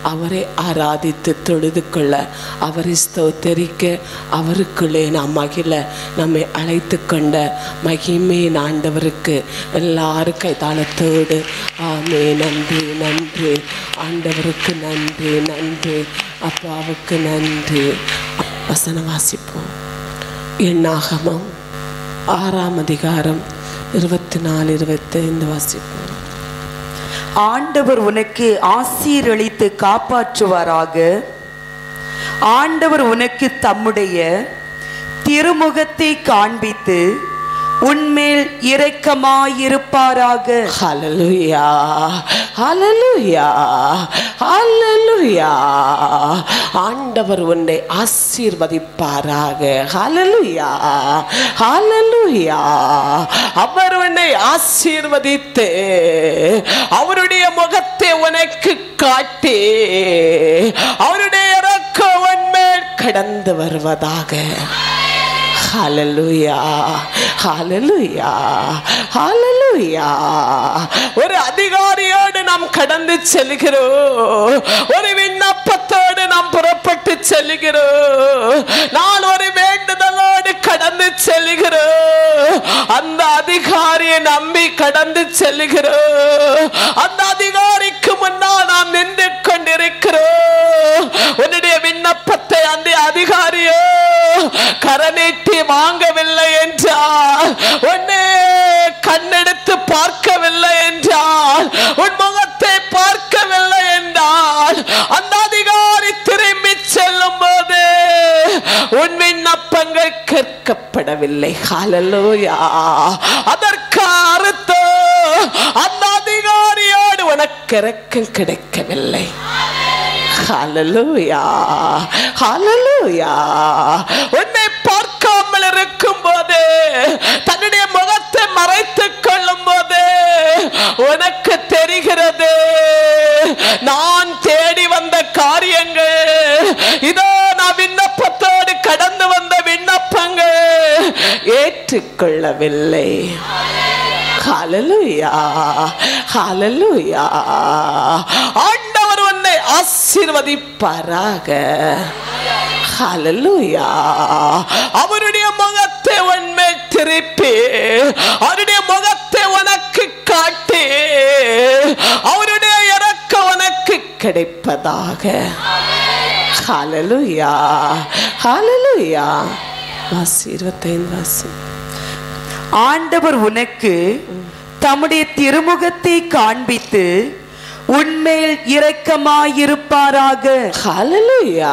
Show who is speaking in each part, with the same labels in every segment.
Speaker 1: அவரை ஆராதித்து தொழுது கொள்ள அவரை ஸ்தோத்தரிக்க அவருக்குள்ளே நாம் மகிழ நம்மை அழைத்து கொண்ட மகிமையின் ஆண்டவருக்கு எல்லாரும் கைதாளத்தோடு ஆமே நன்றி நன்றி ஆண்டவருக்கு நன்றி நன்றி அப்பாவுக்கு நன்றி வசனம் வாசிப்போம் எண்ணாகமம் ஆறாம் அதிகாரம் இருபத்தி நாலு இருபத்தைந்து வாசிப்போம்
Speaker 2: ஆண்டவர் உனக்கு ஆசீரளித்து காப்பாற்றுவாராக ஆண்டவர் உனக்கு தம்முடைய திருமுகத்தை காண்பித்து உன்மேல் இரக்கமாயிருப்பாராக
Speaker 1: ஹalleluya ஹalleluya ஹalleluya ஆண்டவர் உன்னை ஆசீர்வதிப்பாராக ஹalleluya ஹalleluya அவர் உன்னை ஆசீர்வதித்து அவருடைய முகத்தை உனக்கு காட்டி அவருடைய இரக்கம் உன் மேல் கடந்து வருவதாக ஹalleluya ஹalleluya ஹalleluya ஒரு அதிகாரியோடு நாம் கடந்து செல்கிறோம் ஒரு விண்ணப்பத்தோடு நாம் புறப்பட்டு செல்கிறோம் நான் ஒரு வேண்டுதலோடு கடந்து செல்கிறோம் அந்த அதிகாரியை நம்பி கடந்து செல்கிறோம் அந்த அதிகாரிக்கு முன்னால் நாம் நின்று கொண்டிருக்கிறோம் உன்னுடைய விண்ணப்பத்தை அந்த அதிகாரியோ கரநீட்டி வாங்கவில்லை என்றால் உன்னை கண்ணெடுத்து பார்க்கவில்லை என்றால் உன் முகத்தை பார்க்கவில்லை என்றால் அந்த அதிகாரி திரும்பி செல்லும் போது உன் விண்ணப்பங்கள் கேட்கப்படவில்லை ஹalleluya அதற்கு அர்த்தம் அந்த அதிகாரியோடு உனக்கு இரக்கம் கிடைக்கவில்லை ஹalleluya ஹalleluya உன்னை பார்க்காமல் இருக்கும் போது தன்னுடைய முகத்தை மறைத்துக் கொள்ளும் போது உனக்கு தெரிகிறது நான் தேடி வந்த காரியங்கள் இதோ நான் விண்ணப்பத்தோடு கடந்து வந்த விண்ணப்பங்கள் ஏற்றுக்கொள்ளவில்லை ஹalleluya ஹalleluya ஆண்டவர் உன்னை ஆசீர்வதிப்பாராக ஹalleluya அவருடைய முகத்தை உன்மேல் திருப்பி அவருடைய முகத்தை உனக்கு காட்டி அவருடைய இறக்கம் உனக்கு கிடைப்பதாக ஹalleluya ஹalleluya வாசி இருபத்தைந்து வாசி
Speaker 2: ஆண்டவர் உனக்கு தம்முடைய திருமுகத்தை காண்பித்து உன்மேல் இரக்கமாயிருப்பாராக
Speaker 1: ஹalleluya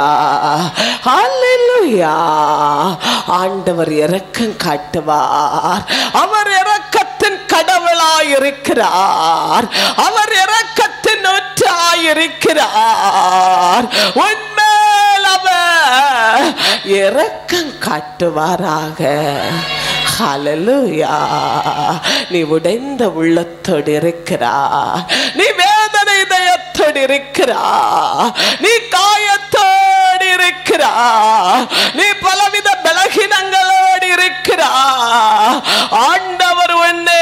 Speaker 1: ஹalleluya ஆண்டவர் இரக்கம் காட்டுவார் அவர் இரக்கத்தின் கடவுளாயிருக்கிறார் அவர் இரக்கத்தின் ஒற்றாயிருக்கிறார் உன்மேல் அவர் இரக்கம் காட்டுவாராக ஹalleluya நீ உடைந்த உள்ளத்தோடு இருக்கிறா நீ வேதனை இதயத்தோடு இருக்கிறா நீ காயத்தோடு இருக்கிறா நீ பலவித பலகீனங்களோடு இருக்கிறா ஆண்டவர் உன்னை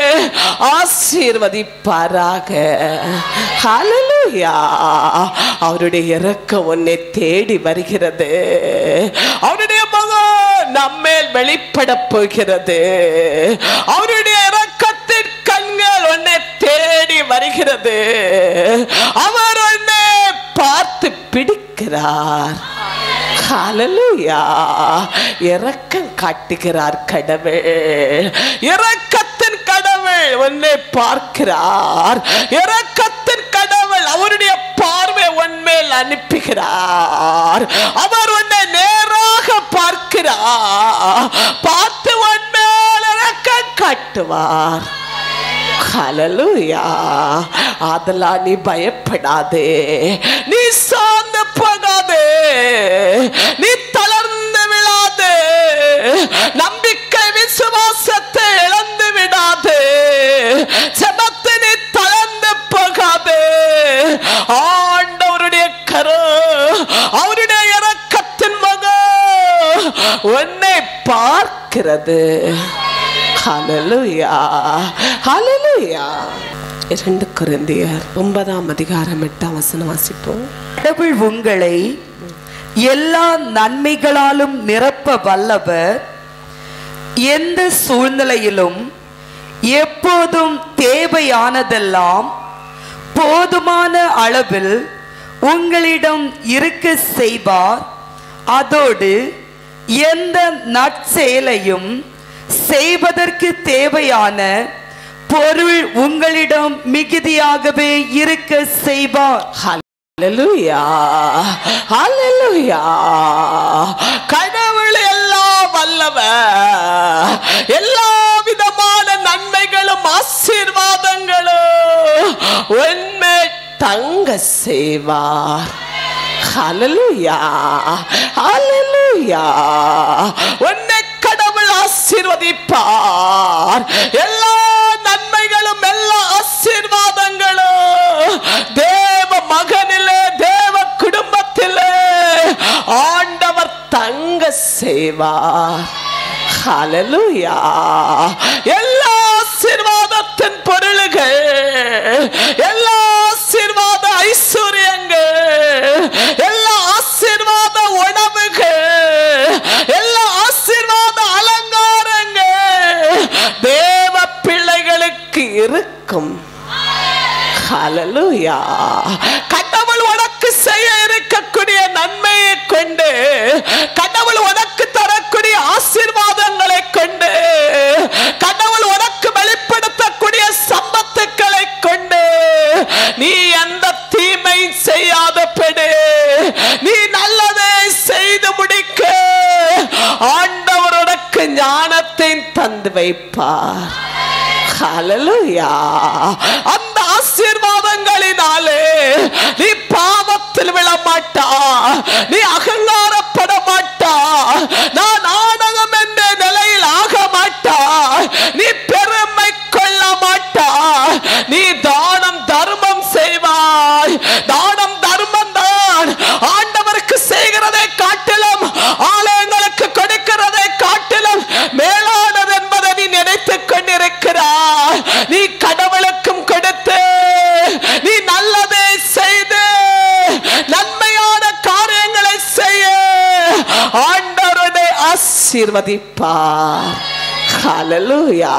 Speaker 1: ஆசீர்வதிப்பாராக ஹalleluya அவருடைய இரக்கம் உன்னை தேடி வருகிறது அவருடைய முகம் நம்மேல் வெளிப்பட போகிறது அவருடைய இரக்கத்தின் கண்கள் உன்னை தேடி வருகிறது அவர் உன்னை பார்த்து பிடிக்கிறார் ஹalleluya இரக்கம் காட்டுகிறார் கடவுள் இரக்கத்தின் கடவுள் உன்னை பார்க்கிறார் இரக்கத்தின் கடவுள் அவருடைய பார்வை உன்மேல் அனுப்புகிறார் அவர் உன்னை நேராக பார்க்கிறார் பார்த்து உன்மேல் இரக்கம் காட்டுவார் ஹalleluya அதெல்லாம் நீ பயப்படாதே நீ சார்ந்து போகாதே நீ தளர்ந்து விழாதே நம்பிக்கை விசுவாசத்தை இழந்து விடாதே ஜெபத்தை நீ தளர்ந்து போகாதே ஆண்டவருடைய கரு அவருடைய இரக்கத்தின் மகன் உன்னை பார்க்கிறது ஹalleluya ஹalleluya இரண்டு குருந்தியர் ஒன்பதாம் அதிகாரம் எட்டாம் வசனம் வாசிப்போம்
Speaker 2: கடவுள் உங்களை எல்லா நன்மைகளாலும் நிரப்ப வல்லவர் எந்த சூழ்நிலையிலும் எப்போதும் தேவையானதெல்லாம் போதுமான அளவில் உங்களிடம் இருக்க செய்வார் அதோடு எந்த நற்செயலையும் செய்வதற்கு தேவையான பொருள் உங்களிடம் மிகுதியாகவே இருக்க செய்வார்
Speaker 1: ஹalleluya ஹalleluya கடவுள் எல்லாம் வல்லவர் எல்லா விதமான நன்மைகளும் ஆசீர்வாதங்களும் உண்மை தங்க செய்வார் ஹalleluya ஹalleluya உன்னை கடவுள் ஆசீர்வதிப்பார் எல்லா நன்மைகளும் எல்லா ஆசீர்வாதங்களும் தேவ மகனிலே தேவ குடும்பத்திலே ஆண்டவர் தங்க செய்வார் ஹalleluya எல்லா ஆசீர்வாதத்தின் பொருள்கள் எல்லா ஆசீர்வாத ஐஸ்வர்யங்கள் எல்லா ஆசீர்வாத உணவுகள் எல்லா ஆசீர்வாத அலங்காரங்கள் தேவ பிள்ளைகளுக்கு இருக்கும் ஹalleluya கடவுள் உனக்கு செய்ய இருக்கக்கூடிய நன்மையை கொண்டு கடவுள் உனக்கு தரக்கூடிய ஆசீர்வாதங்களை கொண்டு கடவுள் உனக்கு வெளிப்படுத்தக்கூடிய சம்பத்துக்களை கொண்டு நீ எந்த தீமை செய்யாதபடி நீ நல்லதை செய்து முடிக்க ஆண்டவர் உனக்கு ஞானத்தை தந்து வைப்பார் ஹalleluya அந்த ஆசீர்வாதங்களினாலே நீ பாவத்தில் விழ மாட்டா நீ அகங்காரப்பட மாட்டா நான் ஆணவம் என்ற நிலையில் ஆக மாட்டா நீ பெருமை கொள்ள மாட்டா நீ தானம் தர்மம் செய்வாய் தானம் தர்மம் தான் ஆண்டவருக்கு செய்கிறதை காட்டிலும் ஆலயங்களுக்கு கொடுக்கிறதை காட்டிலும் மேலானது என்பதை நீ நினைத்துக் கொண்டிருக்கிறாய் நீ கடவுளுக்கும் கொடுத்து நீ நல்லதை செய்து நன்மையான காரியங்களை செய்ய ஆண்டவருடைய ஆசீர்வதிப்பார் ஹalleluya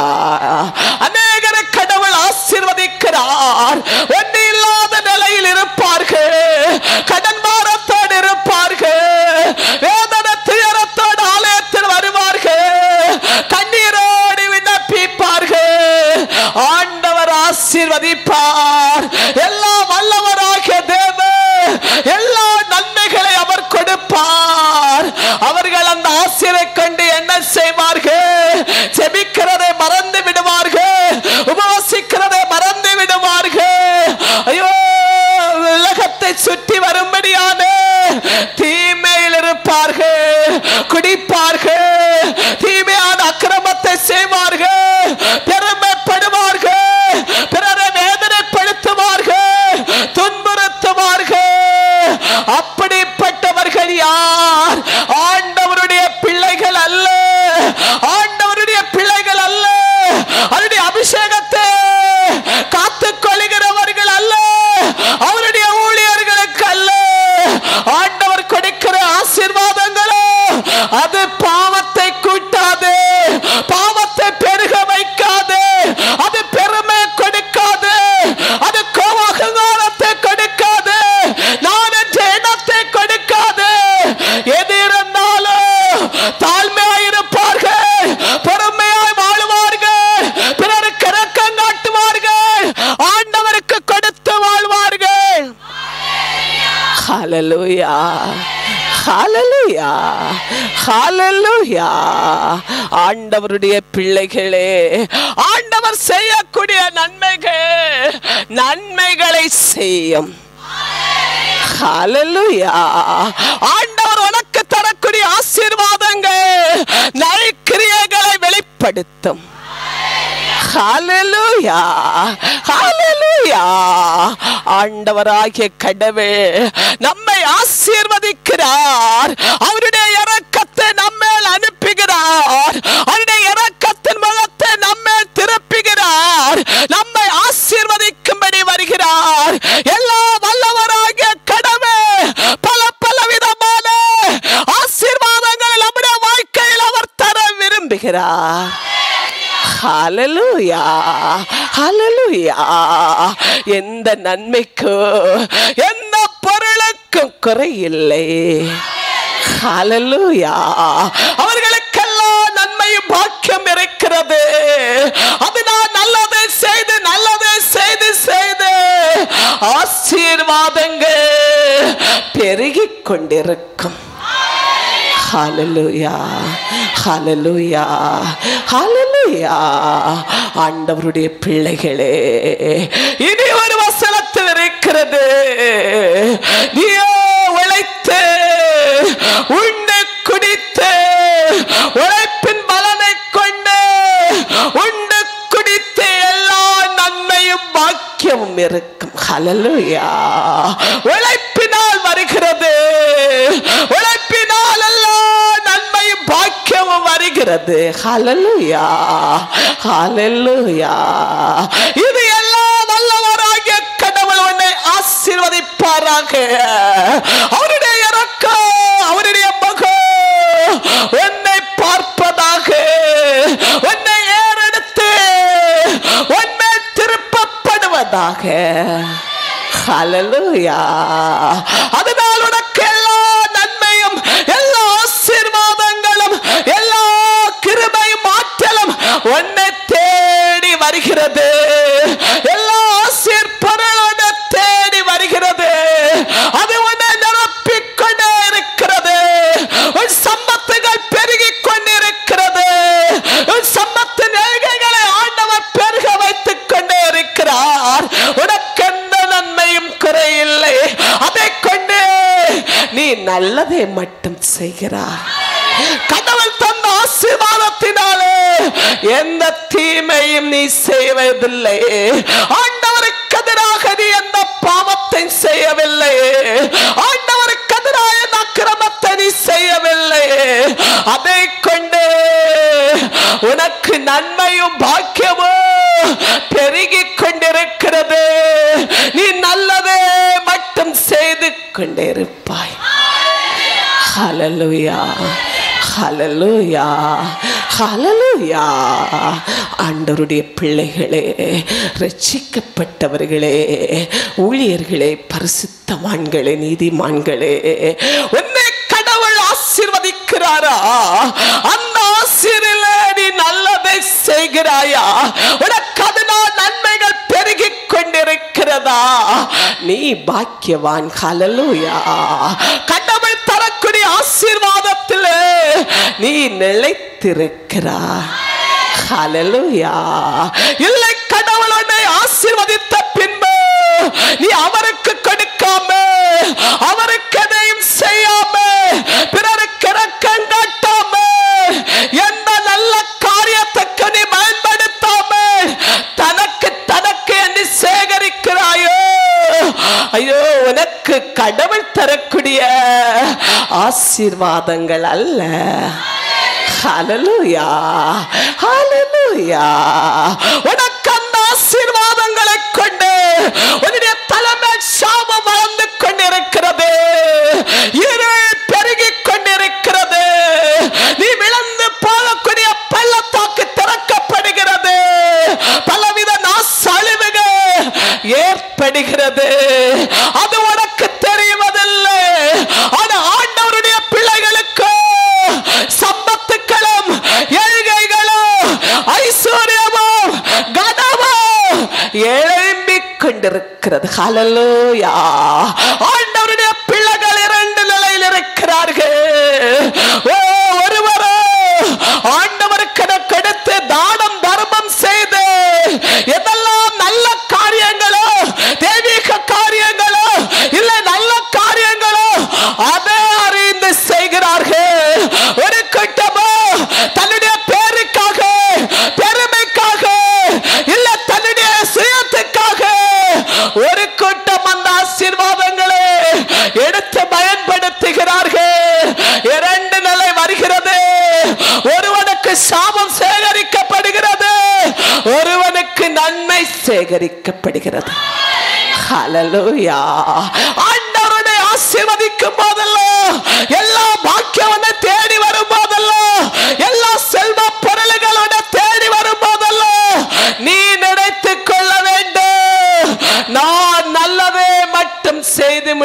Speaker 1: அநேகரை கடவுள் ஆசீர்வதிக்கிறார் ஒன்று இல்லாத நிலையில் இருப்பார்கள் கடன் பாரத்தோடு இருப்பார்கள் வேதனை துயரத்தோடு ஆலயத்தில் வருவார்கள் கண்ணீரோடு விண்ணப்பிப்பார்கள் ஆண்டவர் ஆசீர்வதிப்பார் எல்லா வல்லவராகிய தேவன் எல்லா நன்மைகளை அவர் கொடுப்பார் அவர்கள் அந்த ஆசிரை கண்டு என்ன செய்வார்கள் செபிக்கிறதை மறந்து விடுவார்கள் உபவசிக்கிறதை மறந்து விடுவார்கள் ஐயோ உலகத்தை சுற்றி வரும்படியான தீமையில் இருப்பார்கள் குடிப்பார்கள் தீமையான அக்கிரமத்தை செய்வார்கள் பெருமைப்படுவார்கள் பிறரை வேதனைப்படுத்துவார்கள் துன்புறுத்துவார்கள் அப்படிப்பட்டவர்கள் யார் ஆண்டவருடைய பிள்ளைகள் அல்ல ஆண்டவருடைய பிள்ளைகள் அல்ல அவருடைய அபிஷேகத்தை காத்துக் கொள்கிறவர்கள் அல்ல அவருடைய ஊழியர்களுக்கு அல்ல ஆண்டவர் கொடுக்கிற ஆசீர்வாதங்களோ அது பாவத்தை கூட்டாது பாவத்தை பெருக வைக்காது அது பெருமை கொடுக்காது அது கோவாகங்காரத்தை கொடுக்காது நான் என்ற எண்ணத்தை கொடுக்காது எது இருந்தாலும் தாழ்மையாய் இருப்பார்கள் பொறுமையாய் வாழுவார்கள் பிறருக்கு இரக்கம் காட்டுவார்கள் ஆண்டவருக்கு கொடுத்து வாழ்வார்கள் ஹalleluya ஹalleluya ஹalleluya ஆண்டவருடைய பிள்ளைகளே ஆண்டவர் செய்யக்கூடிய நன்மைகள் நன்மைகளை செய்யும் ஹalleluya ஆண்டவர் உனக்கு தரக்கூடிய ஆசீர்வாதங்கள் நற்கிரியைகளை வெளிப்படுத்தும் ஹalleluya ஹalleluya ஆண்டவராகிய கடவுள் நம்மை ஆசீர்வதிக்கிறார் அவருடைய இரக்கத்தை நம்மேல் அனுப்புகிறார் அவருடைய இரக்கத்தின் முகத்தை நம்மேல் திருப்புகிறார் நம்மை ஆசீர்வதிக்க செய்கிறார் ஹalleluya ஹalleluya எந்த நன்மைக்கு எந்த பொருளுக்கும் குறையில்லை ஹalleluya அவர்களுக்கெல்லாம் நன்மையும் பாக்கியம் இருக்கிறது அது நான் நல்லதை செய்து நல்லதை செய்து செய்து ஆசீர்வாதங்கள் பெருகிக் கொண்டிருக்கும் ஹalleluya ஹalleluya ஹalleluya ஆண்டவருடைய பிள்ளைகளே இனி ஒரு வசனத்தில் இருக்கிறது நீயோ உழைத்து உண்டு குடித்து உழைப்பின் பலனை கொண்டு உண்டு குடித்து எல்லா நன்மையும் பாக்கியமும் இருக்கும் ஹalleluya உழைப்பினால் வருகிறது உழைப்பினால் எல்லாம் நன்மையும் பாக்கியமும் வருகிறது ஹalleluya ஹalleluya இது எல்லாம் வல்லவராகிய கடவுள் உன்னை ஆசீர்வதிப்பாராக அவருடைய இறக்கம் அவருடைய முகம் உன்னை பார்ப்பதாக உன்னை ஏறெடுத்து உன்னை திருப்பப்படுவதாக ஹalleluya அதனால் உனக்கு எல்லா நன்மையும் எல்லா ஆசீர்வாதங்களும் எல்லா கிருபையும் ஆற்றலும் உன்னை தேடி வருகிறது எல்லா ஆசீர்பொருள் உன்னை தேடி வருகிறது அது உன்னை நிரப்பிக் கொண்டே இருக்கிறது உன் சம்பத்துகள் பெருகிக் கொண்டிருக்கிறது உன் சம்பத்தின் ஏழைகளை ஆண்டவர் பெருக வைத்துக் கொண்டே இருக்கிறார் உனக்கு எந்த நன்மையும் குறையில்லை அதை கொண்டு நீ நல்லதை மட்டும் செய்கிறார் கடவுள் தந்த ஆசீர்வாதத்தினாலே எந்த தீமையும் நீ செய்வதில்லை ஆண்டவருக்கு எதிராக நீ எந்த பாவத்தை செய்யவில்லை ஆண்டவருக்கு எதிராக எந்த அக்கிரமத்தை நீ செய்யவில்லை அதை கொண்டு உனக்கு நன்மையும் பாக்கியமும் பெருகிக் கொண்டிருக்கிறது நீ நல்லதே மட்டும் செய்து கொண்டிருப்பாய் ஹalleluya ஹalleluya ஹalleluya ஆண்டவருடைய பிள்ளைகளே ரட்சிக்கப்பட்டவர்களே ஊழியர்களே பரிசுத்தவான்களே நீதிமான்களே உன்னை கடவுள் ஆசீர்வதிக்கிறாரா அந்த ஆசீரில நீ நல்லதை செய்கிறாயா உனக்கு அதனால் நன்மைகள் பெருகிக் கொண்டிருக்கிறதா நீ பாக்கியவான் ஹalleluya கடவுள் தரக்கூடிய ஆசீர்வாதத்தில் நீ நிலைத்திருக்கிறாய் ஹalleluya இல்லை கடவுள் உன்னை ஆசீர்வதித்த பின்பு நீ அவருக்கு கொடுக்காம அவருக்கு எதையும் செய்யாம பிறருக்கு இரக்கம் காட்டாம எந்த நல்ல காரியத்துக்கு நீ பயன்படுத்தாம தனக்கு தனக்கு என்று சேகரிக்கிறாயோ ஐயோ உனக்கு கடவுள் தரக்கூடிய ஆசீர்வாதங்கள் அல்ல ஹalleluya ஹalleluya உனக்கு அந்த ஆசீர்வாதங்களை கொண்டு உன்னுடைய தலைமை சாபம் வளர்ந்து கொண்டிருக்கிறது இருள் பெருகிக் கொண்டிருக்கிறது நீ விழுந்து போகக்கூடிய பள்ளத்தாக்கு திறக்கப்படுகிறது பலவித நாசழிவுகள் ஏற்படுகிறது அது உனக்கு தெரிவதில்லை ஆனா ஆண்டவருடைய பிள்ளைகளுக்கு சம்பத்துக்களும் எழுகைகளும் ஐஸ்வர்யமும் கனமும் எழும்பிக் கொண்டிருக்கிறது ஹalleluya ஆண்டவருடைய பிள்ளைகள் இரண்டு நிலையில் இருக்கிறார்கள் ஓ, ஒருவரோ ஆண்டவருக்கு எனக்கு எடுத்து தானம் தர்மம் செய்து எதெல்லாம் நல்ல காரியங்களோ தெய்வீக காரியங்களோ இல்லை நல்ல காரியங்களோ அதை அறிந்து செய்கிறார்கள் ஒரு கூட்டமோ தன்னுடைய பேருக்காக பெருமைக்காக இல்ல தன்னுடைய சுயத்துக்காக ஒரு கூட்டம் அந்த ஆசீர்வாதங்களை எடுத்து பயன்படுத்துகிறார்கள் இரண்டு நிலை வருகிறது ஒருவனுக்கு சாபம் சேகரிக்கப்படுகிறது ஒருவனுக்கு நன்மை சேகரிக்கப்படுகிறது ஹalleluya ஆண்டவருடைய ஆசீர்வதிக்கும் போதெல்லாம் எல்லா பாக்கியவனை தேடி வரும் போதெல்லாம் எல்லா செல்வ பொருள்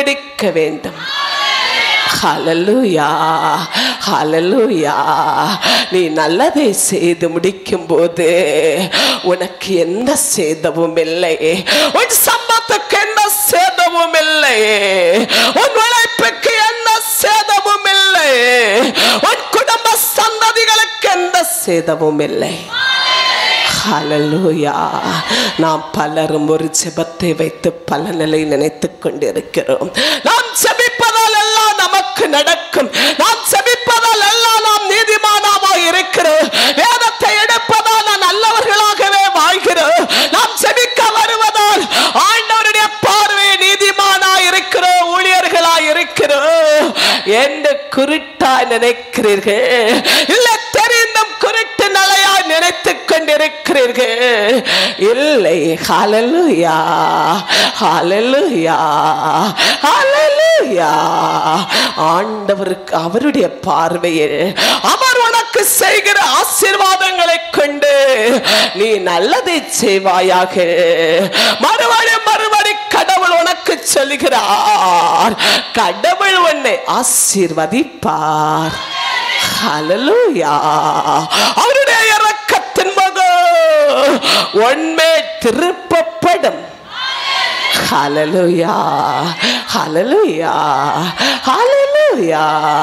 Speaker 1: முடிக்க வேண்டும் ஹalleluya ஹalleluya நீ நல்லதை செய்து முடிக்கும் போது உனக்கு எந்த சேதமும் இல்லை உன் சம்பத்துக்கு எந்த சேதமும் இல்லை உன் உழைப்புக்கு எந்த சேதமும் இல்லை உன் குடும்ப சந்ததிகளுக்கு எந்த சேதமும் இல்லை ஹalleluya நாம் பலரும் ஒரு ஜெபத்தை வைத்து பல நிலை நினைத்துக் கொண்டிருக்கிறோம் நாம் ஜெபிப்பதால் எல்லாம் நமக்கு நடக்கும் நாம் ஜெபிப்பதால் எல்லாம் நாம் நீதிமானாமாக இருக்கிறோம் வேதத்தை எடுப்பதால் நாம் நல்லவர்களாகவே வாழ்கிறோம் நாம் ஜெபிக்க வருவதால் ஆண்டவருடைய பார்வை நீதிமானா இருக்கிறோம் ஊழியர்களா இருக்கிறோம் என்று குருட்டா நினைக்கிறீர்கள் இல்ல தெரிந்தும் குருட்டு நிலையா நினைத்துக் கொண்டிருக்கிறீர்கள் இல்லை ஹalleluya ஹalleluya ஹalleluya ஆண்டவருக்கு அவருடைய பார்வையில் அவர் உனக்கு செய்கிற ஆசீர்வாதங்களை கொண்டு நீ நல்லதை செய்வாயாக மறுபடி மறுபடி கடவுள் உனக்கு சொல்கிறார் கடவுள் உன்னை ஆசீர்வதிப்பார் ஹalleluya அவருடைய இரக்கத்தின் மகன் உண்மை திருப்பப்படும் ஹalleluya ஹalleluya ஹalleluya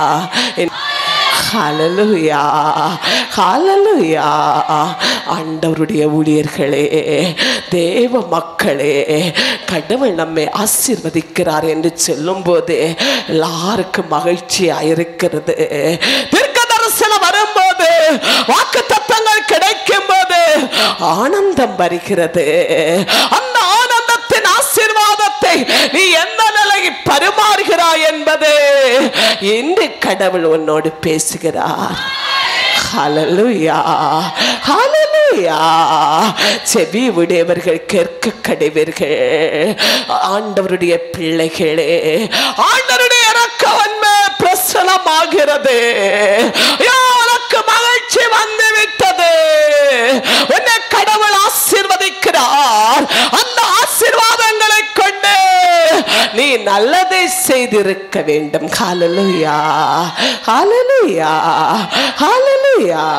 Speaker 1: ஹalleluya ஹalleluya ஆண்டவருடைய ஊழியர்களே தேவ மக்களே கடவுள் நம்மை ஆசீர்வதிக்கிறார் என்று சொல்லும்போது எல்லாருக்கும் மகிழ்ச்சியா இருக்கிறது தீர்க்க தரிசனம் வரும்போது வாக்கு தத்தங்கள் கிடைக்கும் போது ஆனந்தம் வருகிறது அந்த ஆனந்தத்தின் ஆசீர்வாதத்தை நீ எந்த நிலையில் பரிமாறுகிறாய் என்பது இன்று கடவுள் உன்னோடு பேசுகிறார் ஹalleluya ஹalleluya செவி உடையவர்கள் கேட்க கடைவர்கள் ஆண்டவருடைய பிள்ளைகளே ஆண்டவருடைய இறக்கவன்மை பிரசனமாகிறது ஐயோ, உனக்கு மகிழ்ச்சி வந்து விட்டது உன்னை கடவுள் ஆசீர்வதிக்கிறார் அந்த ஆசீர்வாதங்களை கொண்டு நீ நல்லதை செய்திருக்க வேண்டும் ஹalleluya ஹalleluya ஹalleluya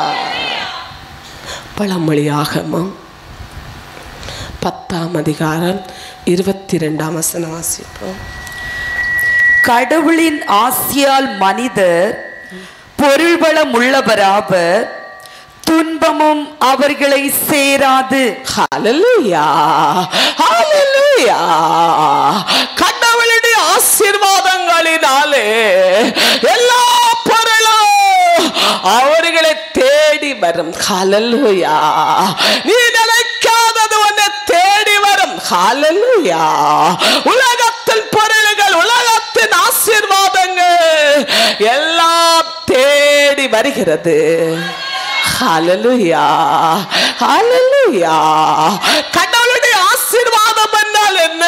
Speaker 1: பழமொழியாகமம் பத்தாம் அதிகாரம் இருபத்தி ரெண்டாம் வசனம் வாசிப்போம்
Speaker 2: கடவுளின் ஆசியால் மனிதர் பொருள்வளம் உள்ளவராவர் துன்பமும் அவர்களை சேராது
Speaker 1: ஹalleluya ஹalleluya கடவுளுடைய ஆசீர்வாதங்களினாலே எல்லா பொருளும் அவர்களை தேடி வரும் ஹalleluya நீ நினைக்காதது உன்னை தேடி வரும் ஹalleluya உலகத்தில் பொருள்கள் உலகத்தின் ஆசீர்வாதங்கள் எல்லாம் தேடி வருகிறது ஹalleluya ஹalleluya கடவுளுடைய ஆசீர்வாதம் என்றால் என்ன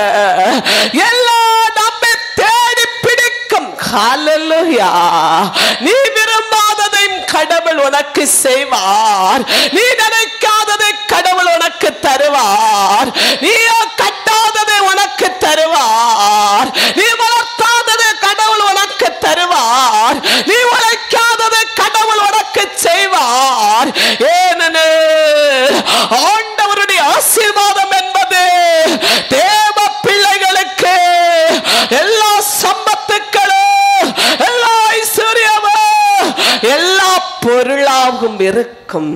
Speaker 1: எல்லாம் நம்மை தேடி பிடிக்கும் ஹalleluya நீ விரும்பாததையும் கடவுள் உனக்கு செய்வார் நீ நினைக்காததை கடவுள் உனக்கு தருவார் நீயோ கட்டாததை உனக்கு தருவார் நீ வளர்த்தாததை கடவுள் உனக்கு தருவார் நீ உழைக்காததை கடவுள் உனக்கு செய்வார் ஏனெனில் ஆண்டவருடைய ஆசீர்வாதம் என்பது தேவ பிள்ளைகளுக்கு எல்லா சம்பத்துக்களும் எல்லா ஐஸ்வர்யமும் எல்லா பொருளாகவும் இருக்கும்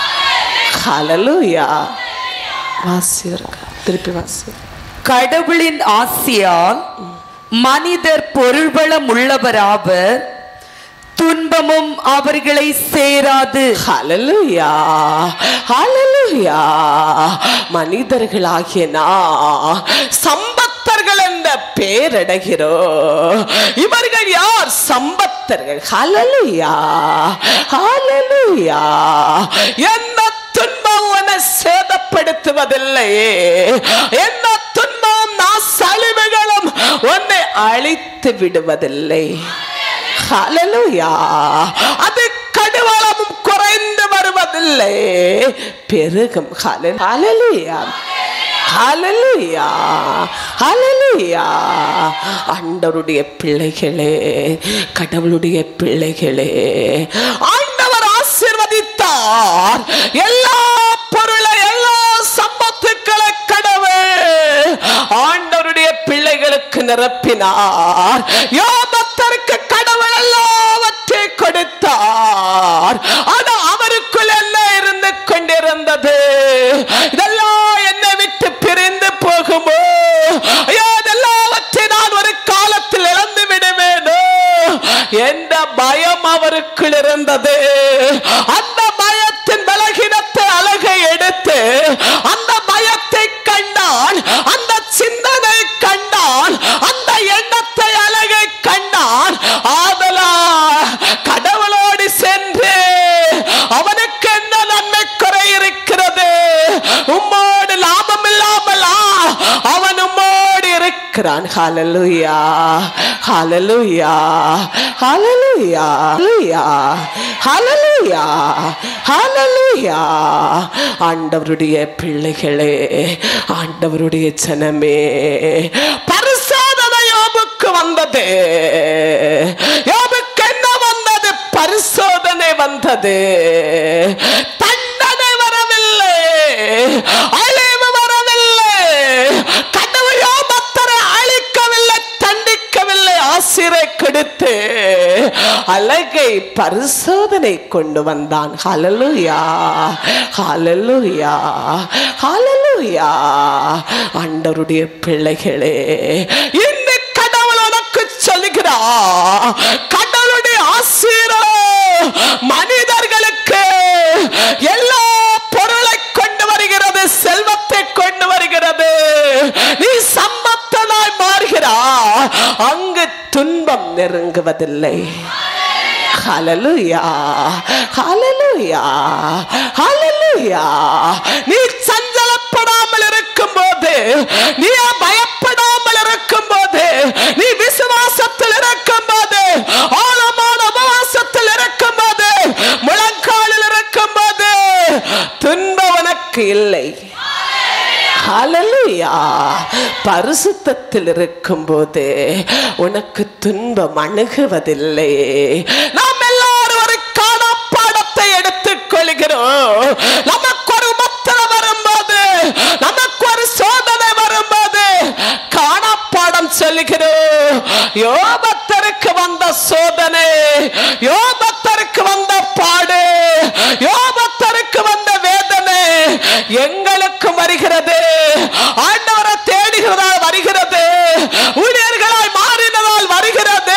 Speaker 1: ஹalleluya வாசியர்கள் திருப்பி வாசி
Speaker 2: கடவுளின் ஆசியால் மனிதர் பொருள்வளம் உள்ளவராவர் துன்பமும் அவர்களை சேராது
Speaker 1: ஹalleluya ஹalleluya மனிதர்களாகிய நான் சம்பத்தர்கள் என்ற பேரடைகிறோ இவர்கள் யார் சம்பத்தர்கள் ஹalleluya ஹalleluya எந்த துன்பம் உன்னை சேதப்படுத்துவதில்லை எந்த துன்பம் நான் சலிவுகளும் உன்னை அழித்து விடுவதில்லை ஹalleluya அது கடுவளமும் குறைந்து வருவதில்லை பெருகும் ஹalleluya ஹalleluya ஹalleluya ஆண்டவருடைய பிள்ளைகளே கடவுளுடைய பிள்ளைகளே ஆண்டவர் ஆசீர்வதித்தார் எல்லா பொருளை எல்லா சம்பத்துக்களை கடவுள் ஆண்டவருடைய பிள்ளைகளுக்கு நிரப்பினார் யோபத்தருக்கு கடவுள் எல்லாவற்றை கொடுத்தார் அது அவருக்குள் என்ன இருந்து கொண்டிருந்தது இதெல்லாம் என்னை விட்டு பிரிந்து போகுமோ ஐயோ இதெல்லாவற்றை நான் ஒரு காலத்தில் இழந்து விடுவேனோ என்ற பயம் அவருக்குள் இருந்தது அந்த பயத்தின் பலகீனத்தை அழகை எடுத்து அந்த பயத்தை கண்டான் அந்த சிந்தனை கண்டான் அந்த எண்ணத்தை அழகை கண்டான் ஆதலா கடவுளோடு சென்று அவனுக்கு என்ன நன்மை குறை இருக்கிறது உம்மோடு லாபம் இல்லாமலா அவன் உம்மோடு இருக்கிறான் ஹalleluya ஹalleluya ஹalleluya ஹalleluya ஹalleluya ஆண்டவருடைய பிள்ளைகளே ஆண்டவருடைய ஜனமே பரிசோதனை யோபுக்கு வந்தது யோபுக்கு என்ன வந்தது பரிசோதனை வந்தது தண்டனை வரவில்லை அழிவு வரவில்லை கடவுள் யோபத்தரை அழிக்கவில்லை தண்டிக்கவில்லை ஆசிரை கொடுத்து அழகை பரிசோதனை கொண்டு வந்தான் ஹalleluya ஹalleluya ஹalleluya ஆண்டவருடைய பிள்ளைகளே இந்த கடவுள் உனக்கு சொல்லுகிறார் கடவுளுடைய ஆசீரோ மனிதர்களுக்கு எல்லா பொருளை கொண்டு வருகிறது செல்வத்தை கொண்டு வருகிறது நீ சம்பத்தனாய் மாறுகிறாய் அங்கு துன்பம் நெருங்குவதில்லை ஹalleluya ஹalleluya ஹalleluya நீ சஞ்சலப்படாமல் இருக்கும்போது நீ பயப்படாமல் இருக்கும்போது நீ விசுவாசத்தில் இருக்கும்போது ஆழமான உபவாசத்தில் இருக்கும்போது முழங்காலில் இருக்கும்போது துன்பம் உனக்கு இல்லை ஹalleluya பரிசுத்தத்தில் இருக்கும்போது உனக்கு துன்பம் அணுகுவதில்லை நாம் எல்லாரும் ஒரு காணப்பாடத்தை எடுத்துக் கொள்கிறோம் நமக்கு ஒரு உபத்திரம் வரும்போது நமக்கு ஒரு சோதனை வரும்போது காணப்பாடம் சொல்லுகிறோம் யோபத்தருக்கு வந்த சோதனை யோபத்தருக்கு வந்த பாடு யோபத்தருக்கு வந்த வேதனை எங்களுக்கு வருகிறது ஆண்டவரை தேடுகிறதால் வருகிறது ஊழியர்களாய் மாறினதால் வருகிறது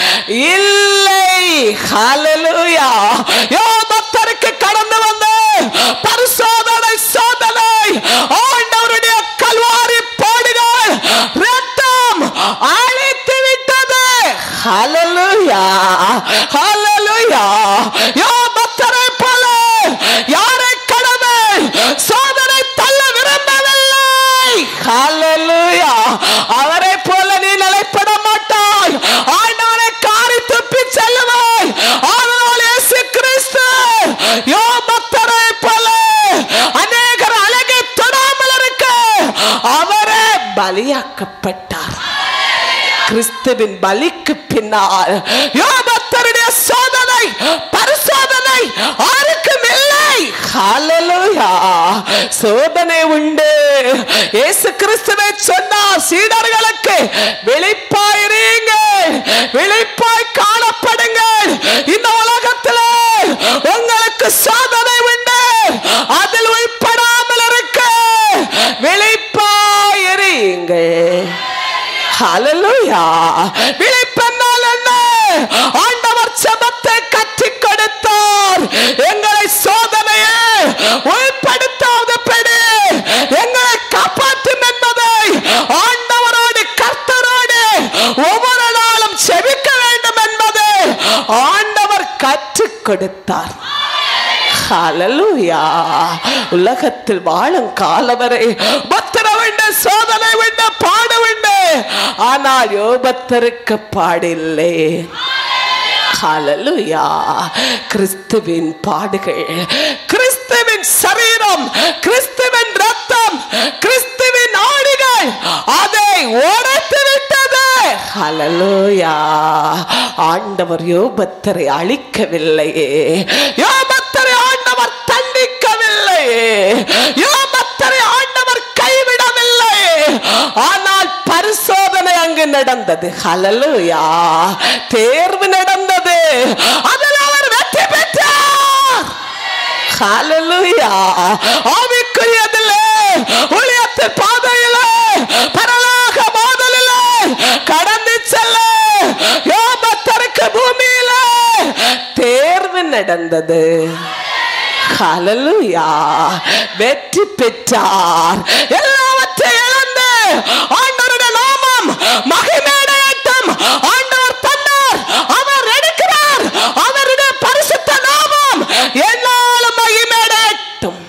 Speaker 1: இல்லை ஹalleluya யோபத்தருக்கு கடந்து வந்த பரிசோதனை சோதனை ஆண்டவருடைய கல்வாரி பாடுகள் ரத்தம் அழித்து விட்டது ஹalleluya ஹalleluya யோபத்தரை போல யாரை கடவுள் சோதனை தள்ள விரும்பவில்லை ஹalleluya அவரை போல நீ நிலைப்பட மாட்டாய் ஆண்டவரை காரி துப்பி செல்லுவாய் ஆனால் இயேசு கிறிஸ்து யோபத்தரை போல அநேகர் அழகை தொடாமல் இருக்க அவரே பலியாக்கப்பட்டார் கிறிஸ்துவின் பலிக்கு பின்னால் யோபத்தருடைய சோதனை பரிசோதனை யாருக்கும் இல்லை ஹalleluya சோதனை உண்டு இயேசு கிறிஸ்துவை சொன்னார் சீடர்களுக்கு விழிப்பாயிருங்க விழிப்பாய் காணப்படுங்கள் இந்த உலகத்திலே உங்களுக்கு சோதனை உண்டு அதில் உள்படாமல் இருக்க விழிப்பாயிருங்கள் ஹalleluya விழிப்பென்னால் என்ன ஆண்டவர் செபத்தை கற்றுக் கொடுத்தார் எங்களை சோதனையை உள்படுத்தாதபடி எங்களை காப்பாற்றும் என்பதை ஆண்டவரோடு கர்த்தரோடு ஒவ்வொரு நாளும் செபிக்க வேண்டும் என்பதை ஆண்டவர் கற்றுக் கொடுத்தார் ஹalleluya உலகத்தில் வாழும் காலவரை பத்திர உண்டு சோதனை உண்டு பாடு உண்டு ஆனால் யோபத்தருக்கு பாடில்லை ஹalleluya கிறிஸ்துவின் பாடுகள் கிறிஸ்துவின் சரீரம் கிறிஸ்துவின் ரத்தம் கிறிஸ்துவின் ஆடுகள் அதை ஹalleluya ஆண்டவர் யோபத்தரை அழிக்கவில்லையே யோபத்தரை ஆண்டவர் தண்டிக்கவில்லையே யோபத்தரை ஆண்டவர் கைவிடவில்லை ஆனால் பரிசோதனை அங்கு நடந்தது ஹalleluya தேர்வு நடந்தது அதில் அவர் வெற்றி பெற்றார் ஹalleluya ஆவிக்குரியதிலே ஊழியத்தின் பாதையிலே பரலோக மோதலிலே கடந்து செல்ல யோபத்தருக்கு பூமியிலே தேர்வு நடந்தது ஹalleluya வெற்றி பெற்றார் எல்லாவற்றையும் இழந்து ஆண்டவருடைய நாமம் மகிமையடையட்டும் ஆண்டவர் தந்தார் அவர் எடுக்கிறார் அவருடைய பரிசுத்த நாமம் என்னாலும் மகிமையடையட்டும்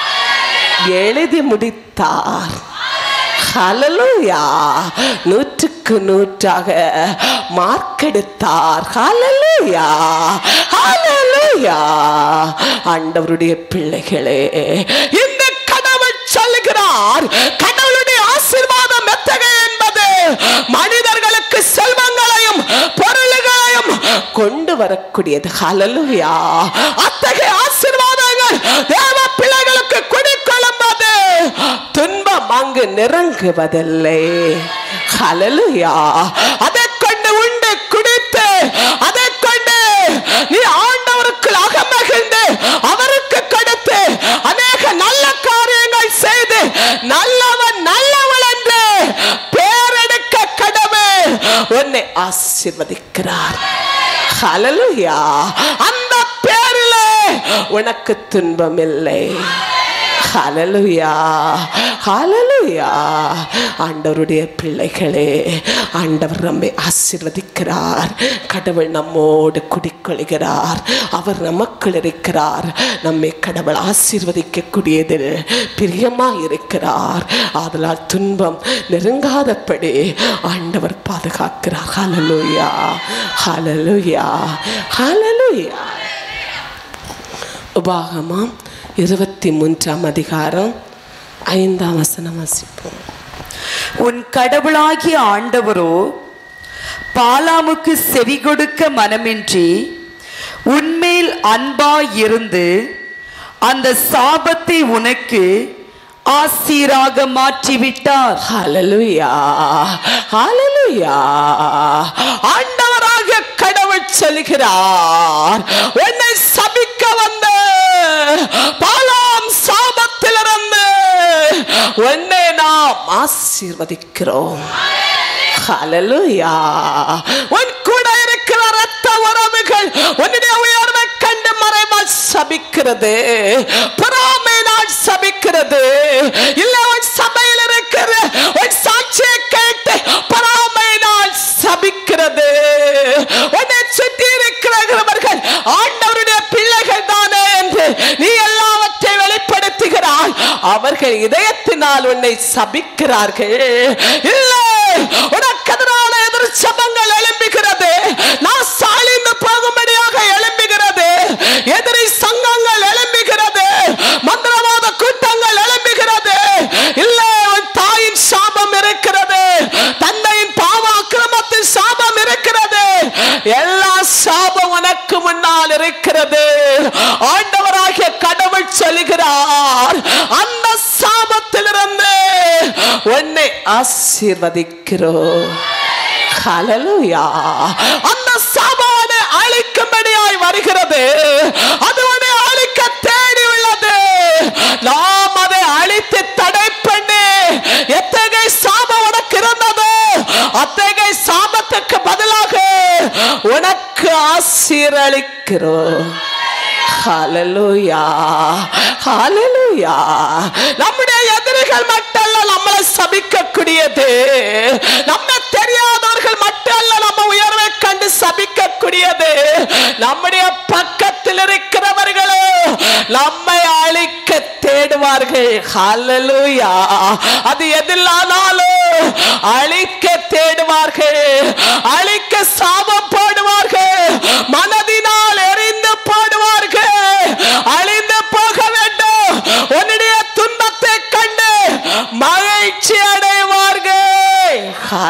Speaker 1: எழுதி முடித்தார் ஹalleluya நூற்றுக்கு நூற்றாக மார்க்கெடுத்தார் ஹalleluya ஹalleluya ஆண்டவருடைய பிள்ளைகளே இந்த கடவுள் சொல்லுகிறார் கடவுளுடைய ஆசீர்வாதம் எத்தகைய என்பது மனிதர்களுக்கு செல்வங்களையும் பொருள்களையும் கொண்டு வரக்கூடியது ஹalleluya அத்தகைய ஆசீர்வாதங்கள் தேவ பிள்ளைகளுக்கு குடிக்கொள்ளும்போது துன்பம் அங்கு நெருங்குவதில்லை ஹalleluya அதை கொண்டு உண்டு குடித்து அதை கொண்டு நீ ஆண்டவருக்கு அகமகிழ்ந்து அவருக்கு கொடுத்து அநேக நல்ல காரியங்கள் செய்து நல்லவன் நல்லவள் என்று பேரெடுக்க கடவுள் உன்னை ஆசீர்வதிக்கிறார் ஹalleluya அந்த பேரிலே உனக்கு துன்பம் இல்லை ஹalleluya ஹalleluya ஆண்டவருடைய பிள்ளைகளே ஆண்டவர் நம்மை ஆசீர்வதிக்கிறார் கடவுள் நம்மோடு குடிக்கொள்கிறார் அவர் நமக்குள் இருக்கிறார் நம்மை கடவுள் ஆசீர்வதிக்கக்கூடியதில் பிரியமாக இருக்கிறார் ஆதலால் துன்பம் நெருங்காதபடி ஆண்டவர் பாதுகாக்கிறார் ஹalleluya ஹalleluya ஹalleluya உபாகமம் இருபத்தி மூன்றாம் அதிகாரம் ஐந்தாம் வசனம் வாசிப்போம்
Speaker 2: உன் கடவுளாகிய ஆண்டவரோ பாலாமுக்கு செவி கொடுக்க மனமின்றி உன்மேல் அன்பாயிருந்து அந்த சாபத்தை உனக்கு ஆசீராக மாற்றிவிட்டார்
Speaker 1: ஹalleluya ஹalleluya ஆண்டவராகிய கடவுள் சொல்கிறார் உன்னை சபிக்க வந்த பாலாம் சாபத்திலிருந்து உன்னை நாம் ஆசீர்வதிக்கிறோம் ஹalleluya உன் கூட இருக்கிற ரத்த உறவுகள் உன்னுடைய உயர்வை கண்டு மறைவா சபிக்கிறது பொறாமையினால் சபிக்கிறது இல்ல உன் சபையில் இருக்கிற உன் சாட்சியை கேட்டு பொறாமையினால் சபிக்கிறது உன்னை சுற்றி இருக்கிறவர்கள் ஆண்டவருடைய பிள்ளைகள் தானே என்று நீ எல்லாவற்றை வெளிப்படுத்துகிறாய் அவர்கள் இதயத்தினால் உன்னை சபிக்கிறார்கள் இல்லை உனக்கு எதிரான எதிர் சபங்கள் எழும்புகிறது நான் சாலிந்து போகும்படியாக எழும்புகிறது எதிரி சங்கங்கள் எழும்புகிறது மந்திரவாத கூட்டங்கள் எழும்புகிறது இல்லை உன் தாயின் சாபம் இருக்கிறது தந்தையின் பாவ அக்கிரமத்தின் சாபம் இருக்கிறது எல்லா சாபம் உனக்கு முன்னால் இருக்கிறது ஆண்டவராகிய கடவுள் சொல்லுகிறார் அந்த சாபத்திலிருந்து உன்னை ஆசீர்வதிக்கிறோம் ஹalleluya அந்த சாபானை அழிக்கும்படியாய் வருகிறது அது உன்னை அழிக்க தேடி உள்ளது நாம் அதை அழித்து தடை பண்ணி எத்தகைய சாபம் உனக்கு இருந்ததோ அத்தகைய சாபத்துக்கு பதிலாக உனக்கு ஆசீரளிக்கிறோம் ஹalleluya ஹalleluya நம்முடைய எதிரிகள் மட்டுமல்ல நம்மளை சபிக்கக்கூடியது நம்ம தெரியாதவர்கள் மட்டுமல்ல நம்ம உயர்வை கண்டு சபிக்கக்கூடியது நம்முடைய பக்கத்தில் இருக்கிறவர்களோ நம்மை அழிக்க தேடுவார்கள் ஹalleluya அது எதிலானாலும் அழிக்க தேடுவார்கள் அழிக்க சாபம் போடுவார்கள் மனதினால் எரிந்து போடுவார்கள் அழிந்து போக வேண்டும் உன்னுடைய துன்பத்தை கண்டு மகிழ்ச்சி அடைவார்கள்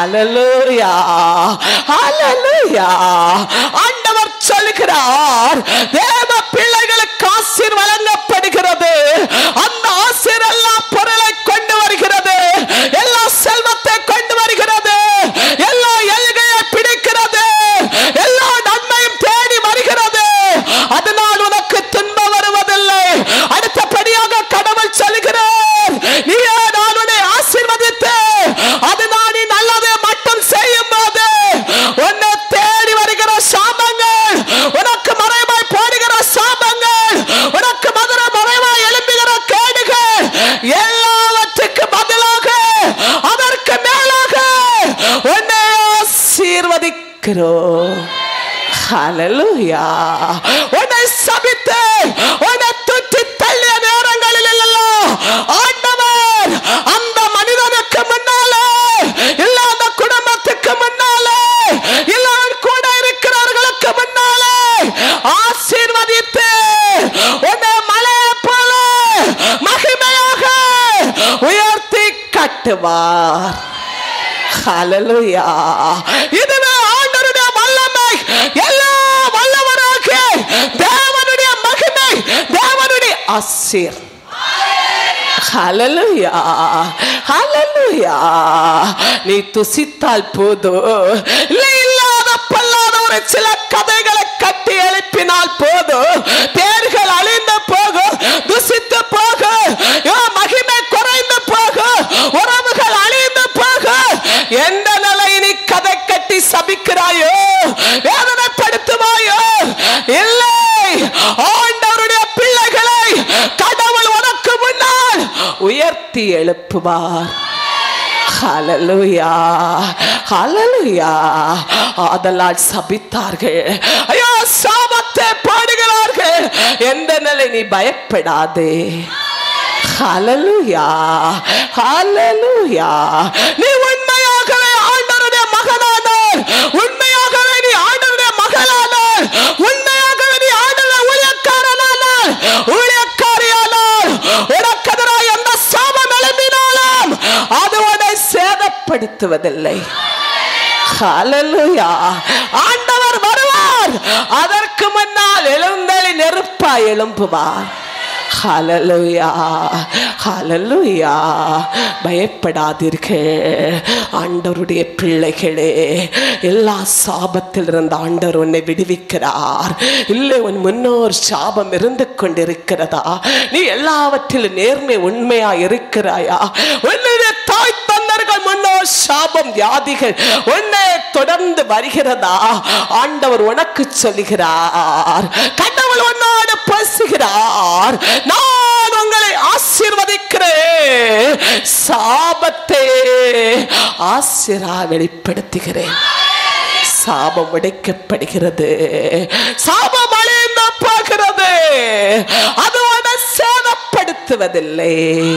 Speaker 1: ஹalleluya ஹalleluya ஆண்டவர் சொல்கிறார் தேவ பிள்ளைகளுக்கு ஆசீர் வழங்கப்படுகிறது அந்த ஆசீர் எல்லா பொருளை கொண்டு வருகிறது எல்லா செல்வத்தை கொண்டு வருகிறது எல்லா எல்கையை பிடிக்கிறது எல்லா நன்மையும் தேடி வருகிறது அதனால் உனக்கு துன்பம் வருவதில்லை அடுத்தபடியாக கடவுள் சொல்கிறார் நீயே நான் உன்னை ஆசீர்வதித்து அதனால் நீ நல்லதை மட்டும் செய்யும் போது உன்னை தேடி வருகிற சாபங்கள் உனக்கு மறைவாய் போடுகிற சாபங்கள் உனக்கு மதுர மறைவாய் எழும்புகிற கேடுகள் எல்லாவற்றுக்கு பதிலாக அதற்கு மேலாக உன்னை ஆசீர்வதிக்கிறோம் ஹalleluya உன்னை சபித்து உன்னை துட்டி தள்ளிய நேரங்களில் எல்லாம் ஆண்டவர் அந்த மனிதனுக்கு முன்னாலே இல்ல அந்த குடும்பத்துக்கு முன்னாலே இல்ல அவன் கூட இருக்கிறவர்களுக்கு முன்னாலே ஆசீர்வதித்து உன்னை மலையை போல மகிமையாக உயர்த்தி கட்டுவார் ஹalleluya இதுவே ஆண்டவருடைய வல்லமை எல்லா வல்லவராக தேவனுடைய மகிமை தேவனுடைய ஆசீர் ஹalleluya ஹalleluya நீ துசித்தால் போதும் இல்லை இல்லாத பல்லாத ஒரு சில கதைகளை கட்டி எழுப்பினால் போதும் பேர்கள் அழிந்து போகும் துசித்து போகும் இவன் மகிமை குறைந்து போகும் உறவுகள் அழிந்து போகும் எந்த நிலை நீ கதை கட்டி சபிக்கிறாயோ வேதனைப்படுத்துவாயோ இல்லை ஆண்டவருடைய பிள்ளைகளை கடவுள் உனக்கு முன்னால் உயர்த்தி எழுப்புவார் ஹalleluya ஹalleluya ஆதலால் சபித்தார்கள் ஐயோ சாபத்தை பாடுகிறார்கள் எந்த நிலை நீ பயப்படாதே ஹalleluya ஹalleluya நீ உண்மையாகவே ஆண்டவருடைய மகனானார் உண்மையாகவே நீ ஆண்டவருடைய மகளானார் உண்மையாகவே நீ ஆண்டவருடைய ஊழியக்காரனானார் ஊழியக்காரியானார் உனக்கு எதிராக எந்த சாபம் எழுப்பினாலும் அது உன்னை சேதப்படுத்துவதில்லை ஹalleluya ஆண்டவர் வருவார் அதற்கு முன்னால் எழுந்தளி நெருப்பாய் எழும்புவார் ஹalleluya ஹalleluya பயப்படாதீர்கள் ஆண்டவருடைய பிள்ளைகளே எல்லா சாபத்தில் இருந்து ஆண்டவர் உன்னை விடுவிக்கிறார் இல்லை உன் முன்னோர் சாபம் இருந்து கொண்டிருக்கிறதா நீ எல்லாவற்றிலும் நேர்மை உண்மையா இருக்கிறாயா உன்னுடைய தாய் தந்தர்கள் முன்னோர் சாபம் வியாதிகள் உன்னை தொடர்ந்து வருகிறதா ஆண்டவர் உனக்கு சொல்லுகிறார் கடவுள் உன்னோடு பேசுகிறார் நான் உங்களை ஆசீர்வதிக்கிறேன் சாபத்தை ஆசிரா வெளிப்படுத்துகிறேன் சாபம் உடைக்கப்படுகிறது சாபம் அழிந்து போகிறது அது உன்னை சேதப்படுத்துவதில்லை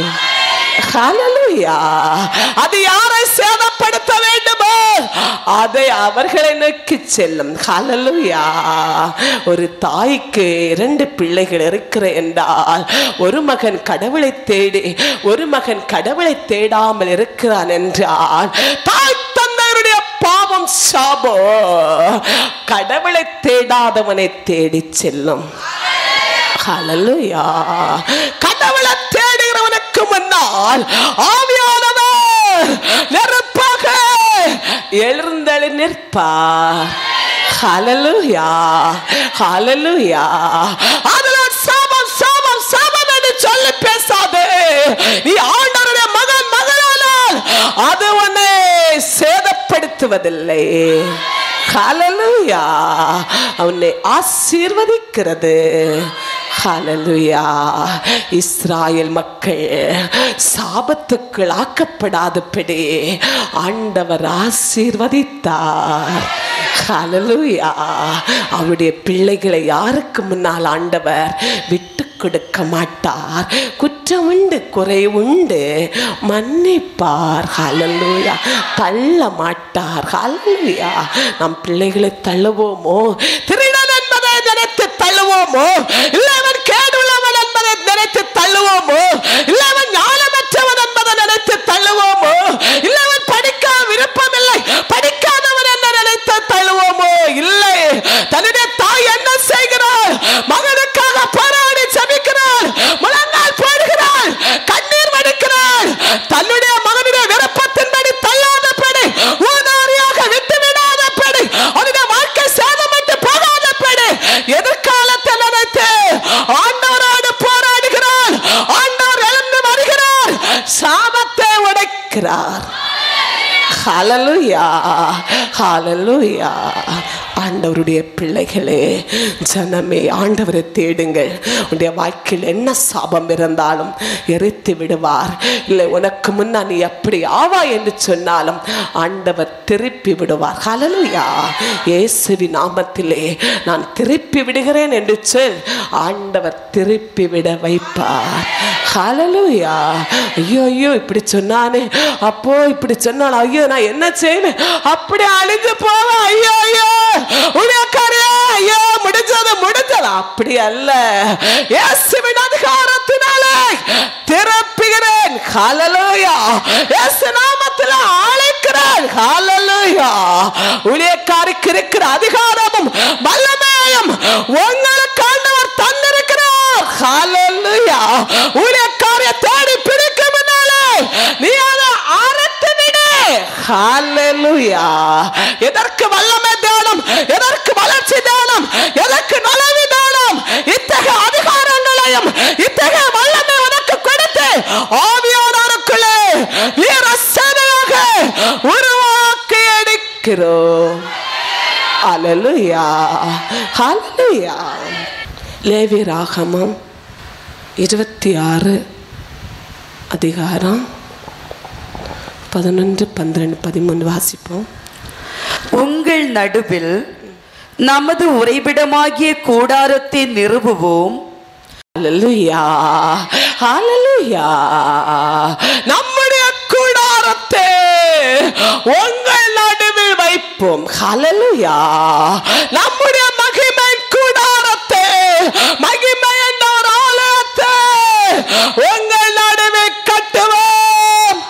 Speaker 1: ஹalleluya அது யாரை சேதப்படுத்த வேண்டுமோ அதை அவர்களை நோக்கி செல்லும் ஹalleluya ஒரு தாய்க்கு இரண்டு பிள்ளைகள் இருக்கிற என்றால் ஒரு மகன் கடவுளை தேடி ஒரு மகன் கடவுளை தேடாமல் இருக்கிறான் என்றால் தாய் தந்தையருடைய பாவம் சாபம் கடவுளை தேடாதவனை தேடி செல்லும் ஹalleluya கடவுளை தேடுகிறவனுக்கு முன்னால் ஆவியானவர் நெருப்பாக எழுந்தழி நிற்பார் ஹalleluya ஹalleluya அதனால் சாபம் சாபம் சாபம் என்று சொல்லி பேசாதே நீ ஆண்டவருடைய மகன் மகளானால் அது உன்னை சேதப்படுத்துவதில்லை ஹalleluya அவனை ஆசீர்வதிக்கிறது ஹalleluya இஸ்ராயல் மக்கள் சாபத்துக்குள் ஆக்கப்படாதபடி ஆண்டவர் ஆசீர்வதித்தார் ஹalleluya அவருடைய பிள்ளைகளை யாருக்கு முன்னால் ஆண்டவர் விட்டு கொடுக்க மாட்டார் குற்றம் உண்டு குறை உண்டு மன்னிப்பார் ஹalleluya தள்ள மாட்டார் ஹalleluya நம் பிள்ளைகளை தள்ளுவோமோ திருடன் என்பதை நினைத்து தள்ளுவோமோ இல்லை அவன் கேடுள்ளவன் என்பதை நினைத்து தள்ளுவோமோ இல்லை அவன் ஞானமற்றவன் என்பதை நினைத்து தள்ளுவோமோ இல்லை அவன் படிக்க விருப்பமில்லை சாபத்தை உடைக்கிறார் ஹalleluya ஹalleluya ஆண்டவருடைய பிள்ளைகளே ஜனமே ஆண்டவரை தேடுங்கள் உன்னுடைய வாழ்க்கையில் என்ன சாபம் இருந்தாலும் எரித்து விடுவார் இல்லை உனக்கு முன்னா நீ எப்படி ஆவா என்று சொன்னாலும் ஆண்டவர் திருப்பி விடுவார் ஹalleluya இயேசுவி நாமத்திலே நான் திருப்பி விடுகிறேன் என்று சொல் ஆண்டவர் திருப்பி விட வைப்பார் ஹalleluya ஐயோ ஐயோ இப்படி சொன்னானே அப்போ இப்படி சொன்னான் ஐயோ நான் என்ன செய்வேன் அப்படி அழிஞ்சு போவேன் ஐயோ ஐயோ உனக்காரியா ஐயோ முடிஞ்சது முடிஞ்சது அப்படி அல்ல இயேசுவின் அதிகாரத்தினாலே திறப்புகிறேன் ஹalleluya இயேசு நாமத்தில் அழைக்கிறேன் ஹalleluya ஊழியக்காருக்கு இருக்கிற அதிகாரமும் வல்லமையும் உங்களுக்கு ஆண்டவர் தந்திருக்கிறார் ஹalleluya ஊழியக்காரை தேடி பிடிக்க முன்னாலே நீ அதை அறுத்து விடு ஹalleluya எதற்கு வல்லமை தேடும் எதற்கு வளர்ச்சி தேடும் எதற்கு நலவு தேடும் இத்தகைய அதிகாரங்களையும் இத்தகைய வல்லமை உனக்கு கொடுத்து ஆவியானவருக்குள்ளே வீர சேனையாக உருவாக்கி எடுக்கிறோம் ஹalleluya ஹalleluya லேவி ராகமம் இருபத்தி ஆறு அதிகாரம் பதினொன்று பன்னிரெண்டு பதிமூணு வாசிப்போம்
Speaker 2: உங்கள் நடுவில் நமது உறைவிடமாகிய கூடாரத்தை நிறுவுவோம்
Speaker 1: ஹalleluya ஹalleluya நம்முடைய கூடாரத்தை உங்கள் நடுவில் வைப்போம் ஹalleluya நம்முடைய மகிமை கூடாரத்தை மகிமை என்ற ஒரு ஆலயத்தை உங்கள் நடுவில் கட்டுவோம்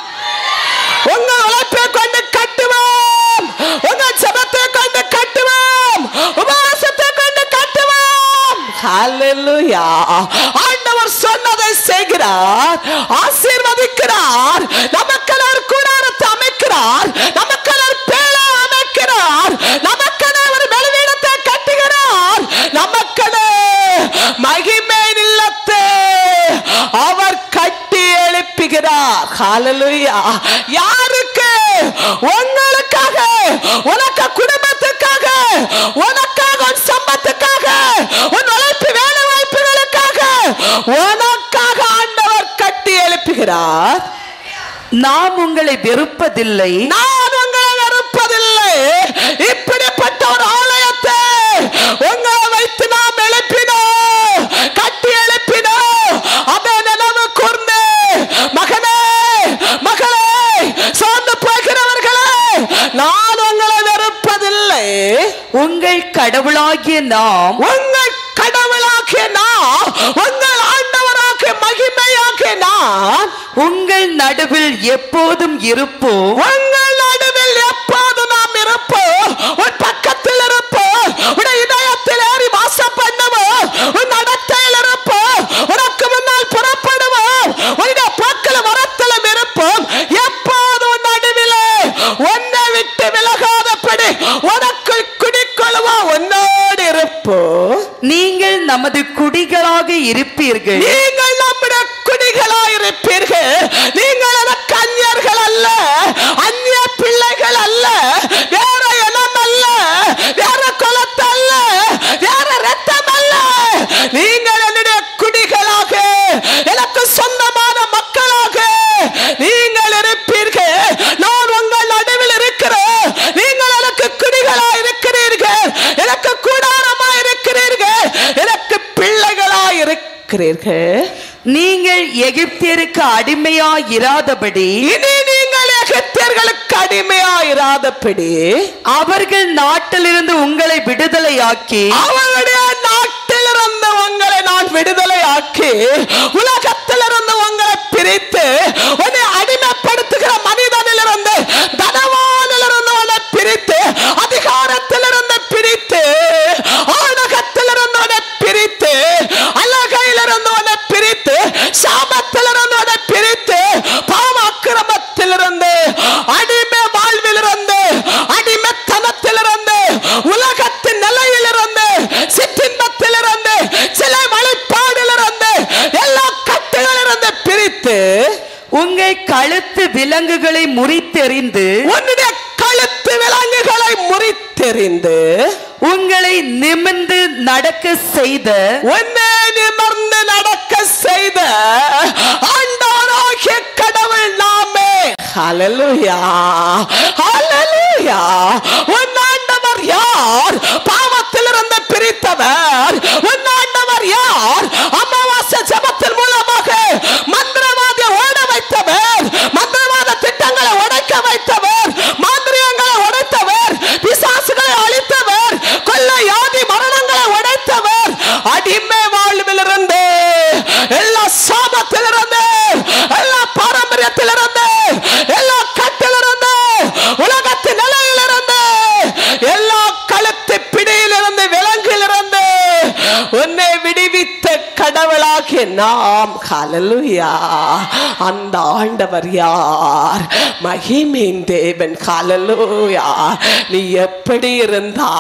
Speaker 1: உங்க உழைப்பை கொண்டு கட்டுவோம் உங்க ஜபத்தை கொண்டு கட்டுவோம் உபவாசத்தை கொண்டு கட்டுவோம் ஹalleluya ஆண்டவர் சொன்னதை செய்கிறார் ஆசீர்வதிக்கிறார் நமக்கென ஒரு கூடாரத்தை அமைக்கிறார் நமக்கென ஒரு பேழை அமைக்கிறார் நமக்கென ஒரு வெளிவீடத்தை கட்டுகிறார் நமக்கென மகிமை இல்லத்தை அவர் கட்டி எழுப்புகிறார் ஹalleluya யாருக்கு உங்களுக்காக உனக்கு குடும்பத்துக்காக உனக்காக உன் சம்பத்துக்காக உன் உழைப்பு வேலை வாய்ப்புகளுக்காக உனக்காக ஆண்டவர் கட்டி எழுப்புகிறார்
Speaker 2: நாம் உங்களை வெறுப்பதில்லை
Speaker 1: நான் உங்களை வெறுப்பதில்லை இப்படிப்பட்ட ஒரு ஆலயத்தை உங்களை வைத்து நாம் எழுப்பினோம் கட்டி எழுப்பினோம் அதை நினைவு கூர்ந்து மகனே மகளே சார்ந்து போகிறவர்களே நான் உங்களை வெறுப்பதில்லை
Speaker 2: உங்கள் கடவுளாகிய நாம்
Speaker 1: உங்கள் கடவுளாகிய நான் உங்கள் ஆண்டவராகிய மகிமையாகிய நான்
Speaker 2: உங்கள் நடுவில் எப்போதும் இருப்போம்
Speaker 1: உங்கள் நடுவில் எப்போது நாம் இருப்போம் உன் பக்கத்தில் இருப்போம் உன் இதயத்தில் ஏறி வாசம் பண்ணுவோம் உன் நடத்தையில் இருப்போம் உனக்கு முன்னால் புறப்படுவோம் உன்னுடைய போக்கில் வரத்திலும் இருப்போம் எப்போது உன் நடுவிலே உன்னை விட்டு விலகாதபடி உனக்குள் குடிக்கொள்வோம் உன்னோடு இருப்போம்
Speaker 2: நீங்கள் நமது குடிகளாக இருப்பீர்கள்
Speaker 1: நீங்கள் நம்முடைய குடிகளாய் இருப்பீர்கள் நீங்கள் எனக்கு அந்நியர்கள் அல்ல அந்நிய பிள்ளைகள் அல்ல வேற இனம் அல்ல வேற குலத்து அல்ல வேற ரத்தம் அல்ல நீங்கள் என்னுடைய குடிகளாக எனக்கு சொந்தமான மக்களாக நீங்கள் இருப்பீர்கள் நான் உங்கள் நடுவில் இருக்கிறேன் நீங்கள் எனக்கு குடிகளா இருக்கிறீர்கள் எனக்கு கூடாரமா இருக்கிறீர்கள் எனக்கு பிள்ளைகளா இருக்கிறீர்கள்
Speaker 2: நீங்கள் எகிப்தியருக்கு அடிமையாய் இராதபடி
Speaker 1: இனி நீங்கள் எகிப்தியர்களுக்கு அடிமையா இராதபடி
Speaker 2: அவர்கள் நாட்டிலிருந்து உங்களை விடுதலையாக்கி
Speaker 1: அவருடைய நாட்டிலிருந்து உங்களை நான் விடுதலை ஆக்கி உலகத்திலிருந்து உங்களை பிரித்து உன்னை அடிமைப்படுத்துகிற மனிதனிலிருந்து தனவானிலிருந்து உன்னை பிரித்து அதிகாரத்திலிருந்து பிரித்து ஆணகத்திலிருந்து உன்னை பிரித்து அழகையிலிருந்து உன்னை பிரித்து சாபத்திலிருந்து உன்னை பிரித்து பாவாக்கிரமத்திலிருந்து அடிமை வாழ்விலிருந்து அடிமைத்தனத்திலிருந்து உலகத்தின் நிலையிலிருந்து சிற்றின்பத்திலிருந்து சிலை வழிபாடிலிருந்து எல்லா கட்டுகளிலிருந்து பிரித்து
Speaker 2: உங்கள் கழுத்து விலங்குகளை முறித்தெறிந்து
Speaker 1: உன்னுடைய கழுத்து விலங்குகளை முறித்தெறிந்து
Speaker 2: உங்களை நிமிர்ந்து நடக்க செய்த
Speaker 1: உன்னை நிமிர்ந்து நடக்க செய்த ஆண்டவராகிய கடவுள் நாமே ஹalleluya ஹalleluya உன் ஆண்டவர் யார் பாவத்திலிருந்து பிரித்தவர் உன் ஆண்டவர் யார் அமாவாசை ஜெபத்தின் மூலமாக மந்திரவாதி ஓட வைத்தவர் மந்திரவாத திட்டங்களை உடைக்க வைத்தவர் மாந்திரியங்களை உடைத்தவர் பிசாசுகளை அழித்தவர் கொள்ள யாதி மரணங்களை உடைத்தவர் அடிமை வாழ்விலிருந்து எல்லா சாபத்திலிருந்து எல்லா பாரம்பரியத்திலிருந்து எல்லா கட்டிலிருந்து உலகத்தின் நிலையிலிருந்து எல்லா கழுத்து பிடியிலிருந்து விலங்கிலிருந்து உன்னை விடுவித்த கடவுளாகிய நாம் ஹalleluya அந்த ஆண்டவர் யார் மகிமையின் தேவன் ஹalleluya நீ எப்படி இருந்தா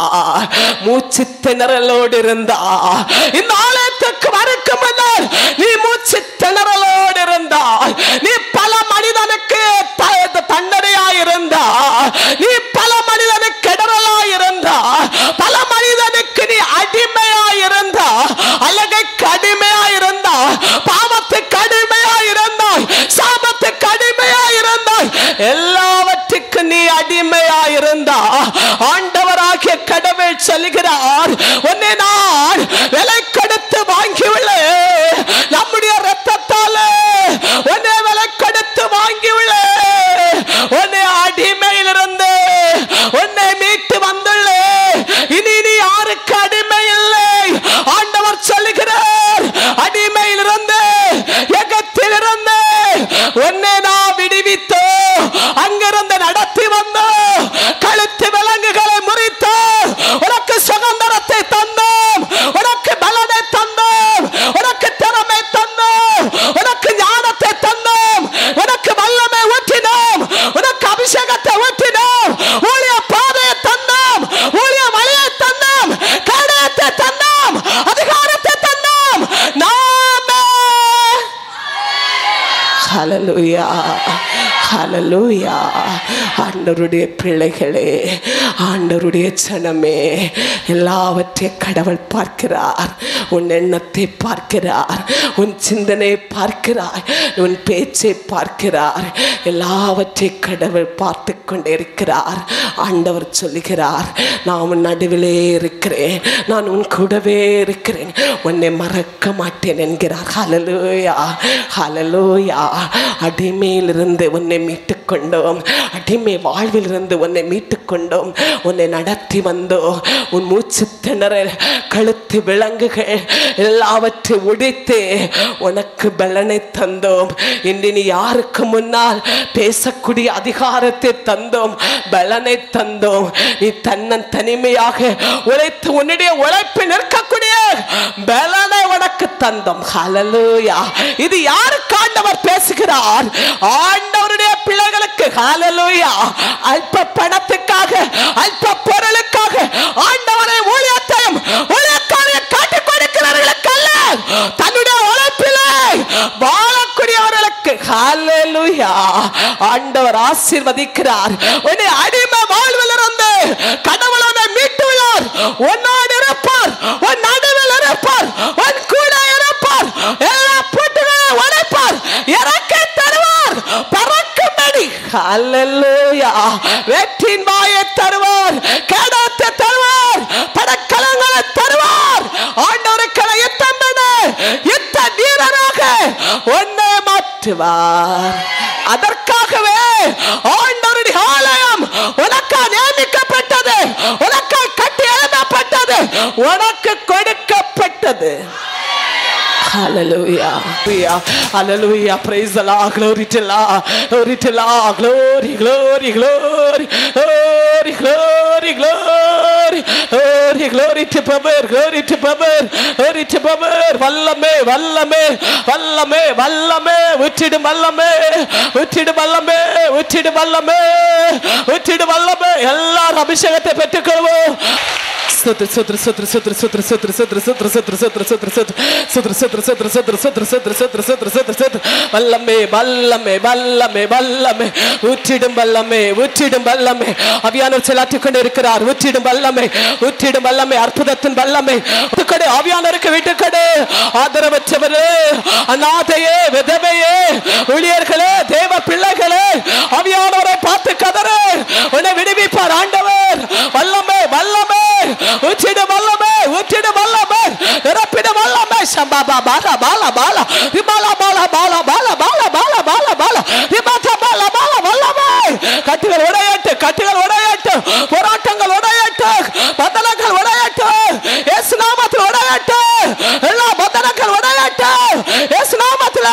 Speaker 1: மூச்சு திணறலோடு இருந்தா இந்த ஆலயத்துக்கு வரக்கு முன்னர் நீ மூச்சு திணறலோடு இருந்தாய் நீ பல மனிதனுக்கு த- தண்டனையாய் இருந்தா நீ பல மனிதனுக்கு கெடரலாய் இருந்தா பல மனிதனுக்கு நீ அடிமையாய் இருந்தா அழகைக்கு அடிமையாய் இருந்தா பாவத்துக்கு அடிமையாய் இருந்தாய் சாபத்துக்கு அடிமையாய் இருந்தாய் எல்லாவற்றுக்கும் நீ அடிமையாய் இருந்தா ஆண்டவராகிய கடவுள் சொல்லுகிறார் உன்னை நான் விலை கொடுத்து வாங்கியுள்ளேன் நம்முடைய ரத்தத்தாலே உன்னை விலை கொடுத்து வாங்கியுள்ளேன் உன்னை அடிமையிலிருந்து உன்னை மீட்டு வந்துள்ளேன் இனி நீ யாருக்கு அடிமை இல்லை ஆண்டவர் சொல்லுகிறார் அடிமையிலிருந்து எகத்திலிருந்து உன்னை நான் விடுவித்தோ அங்கிருந்து நடத்தி வந்தோ கழுத்து விலங்குகளை முறித்தோ உனக்கு சுதந்திரத்தை தந்தோம் உனக்கு பலனை தந்தோம் உனக்கு திறமை தந்தோம் உனக்கு ஞானத்தை தந்தோம் உனக்கு வல்லமை ஊற்றினோம் உனக்கு அபிஷேகத்தை ஊற்றினோம் ஊழிய பாதையை தந்தோம் ஊழிய வழியை தந்தோம் கடையத்தை தந்தோம் அதிகாரத்தை தந்தோம் நாமே ஹalleluya ஹalleluya ஆண்டவருடைய பிள்ளைகளே ஆண்டவருடைய ஜனமே எல்லாவற்றையும் கடவுள் பார்க்கிறார் உன் எண்ணத்தை பார்க்கிறார் உன் சிந்தனை பார்க்கிறார் உன் பேச்சை பார்க்கிறார் எல்லாவற்றையும் கடவுள் பார்த்து கொண்டே இருக்கிறார் ஆண்டவர் சொல்லுகிறார் நான் உன் நடுவிலே இருக்கிறேன் நான் உன் கூடவே இருக்கிறேன் உன்னை மறக்க மாட்டேன் என்கிறார் ஹalleluya ஹalleluya அடிமையிலிருந்து உன்னை மீட்டுக் கொண்டோம் அடிமை வாழ்விலிருந்து உன்னை மீட்டுக் கொண்டோம் உன்னை நடத்தி வந்தோம் உன் மூச்சு திணறல் கழுத்து விலங்குகள் எல்லாவற்றை உடைத்து உனக்கு பலனை தந்தோம் இன்று நீ யாருக்கு முன்னால் பேசக்கூடிய அதிகாரத்தை தந்தோம் பலனை தந்தோம் நீ தன்னன் தனிமையாக உழைத்து உன்னுடைய உழைப்பு நிற்கக்கூடிய பலனை உனக்கு தந்தோம் ஹalleluya இது யாருக்கு ஆண்டவர் பேசுகிறார் ஆண்டவருடைய பிள்ளைகளுக்கு ஹalleluya அல்ப பணத்துக்காக அல்ப பொருளுக்காக ஆண்டவரை ஊழியத்தையும் ஊழியக்காரையும் காட்டிக் கொடுக்கிறவர்களுக்கு அல்ல தன்னுடைய உழைப்பிலே வாழக்கூடியவர்களுக்கு ஹalleluya ஆண்டவர் ஆசீர்வதிக்கிறார் உன்னை அடிமை வாழ்விலிருந்து கடவுள் உன்னை மீட்டுள்ளார் உன்னோடு இருப்பார் உன் நடுவில் இருப்பார் உன் கூட இருப்பார் எல்லா பூட்டுகளையும் உடைப்பார் இறக்கி தருவார் பறக்கும்படி ஹalleluya வெற்றின் வாயை தருவார் கேடத்தை தருவார் படக்கலங்களை தருவார் ஆண்டவருக்கு யுத்தம் பண்ண யுத்த வீரராக உன்னை மாற்றுவார் அதற்காகவே ஆண்டவருடைய ஆலயம் உனக்கா நியமிக்கப்பட்டது உனக்கா கட்டி எழுதப்பட்டது உனக்கு கொடுக்கப்பட்டது Hallelujah. Hallelujah. Hallelujah. Praise the Lord. Glory to Lord. Glory to Lord. Glory, glory, glory. Glory, glory, glory. Glory, glory to Power. Glory to Power. Glory to Power. வல்லமே வல்லமே வல்லமே வல்லமே உற்றிடும் வல்லமே உற்றிடும் வல்லமே உற்றிடும் வல்லமே உற்றிடும் வல்லமே எல்லாரும் அபிஷேகத்தை பெற்றுக்கொள்வோம் Sotr, sotr, sotr, sotr, sotr, sotr, sotr, sotr, sotr, sotr, sotr, sotr. Sotr, sotr, sotr, sotr, sotr, sotr, sotr, sotr, sotr, sotr. வல்லமே வல்லமே வல்லமே வல்லமே ஊற்றிடும் வல்லமே ஊற்றிடும் வல்லமே அவியானவர் செலாற்றிக் கொண்டு இருக்கிறார் ஊற்றிடும் வல்லமே ஊற்றிடும் வல்லமே அற்புதத்தின் வல்லமே விட்டுக்கொடு ஆவியானவருக்கு விட்டுக்கொடு ஆதரவற்றவரே அநாதையே விதவையே ஊழியர்களே தேவ பிள்ளைகளே ஆவியானவரை பார்த்து கதறு உன்னை விடுவிப்பார் ஆண்டவர் வல்லமே வல்லமே ஊற்றிடு வல்லமே ஊற்றிடு வல்லமே நிரப்பிடு வல்லமே சம்பாபா பாலா பாலா பாலா விபாலா பாலா பாலா பாலா பாலா பாலா பாலா பாலா விபாத்தா பாலா பாலா வல்லமே கட்டுகள் உடையட்டு கட்டுகள் உடையட்டு போராட்டங்கள் உடையட்டு பந்தனங்கள் உடையட்டு இயேசு நாமத்தில் உடையட்டு எல்லா பந்தனங்கள் உடையட்டு இயேசு நாமத்தில்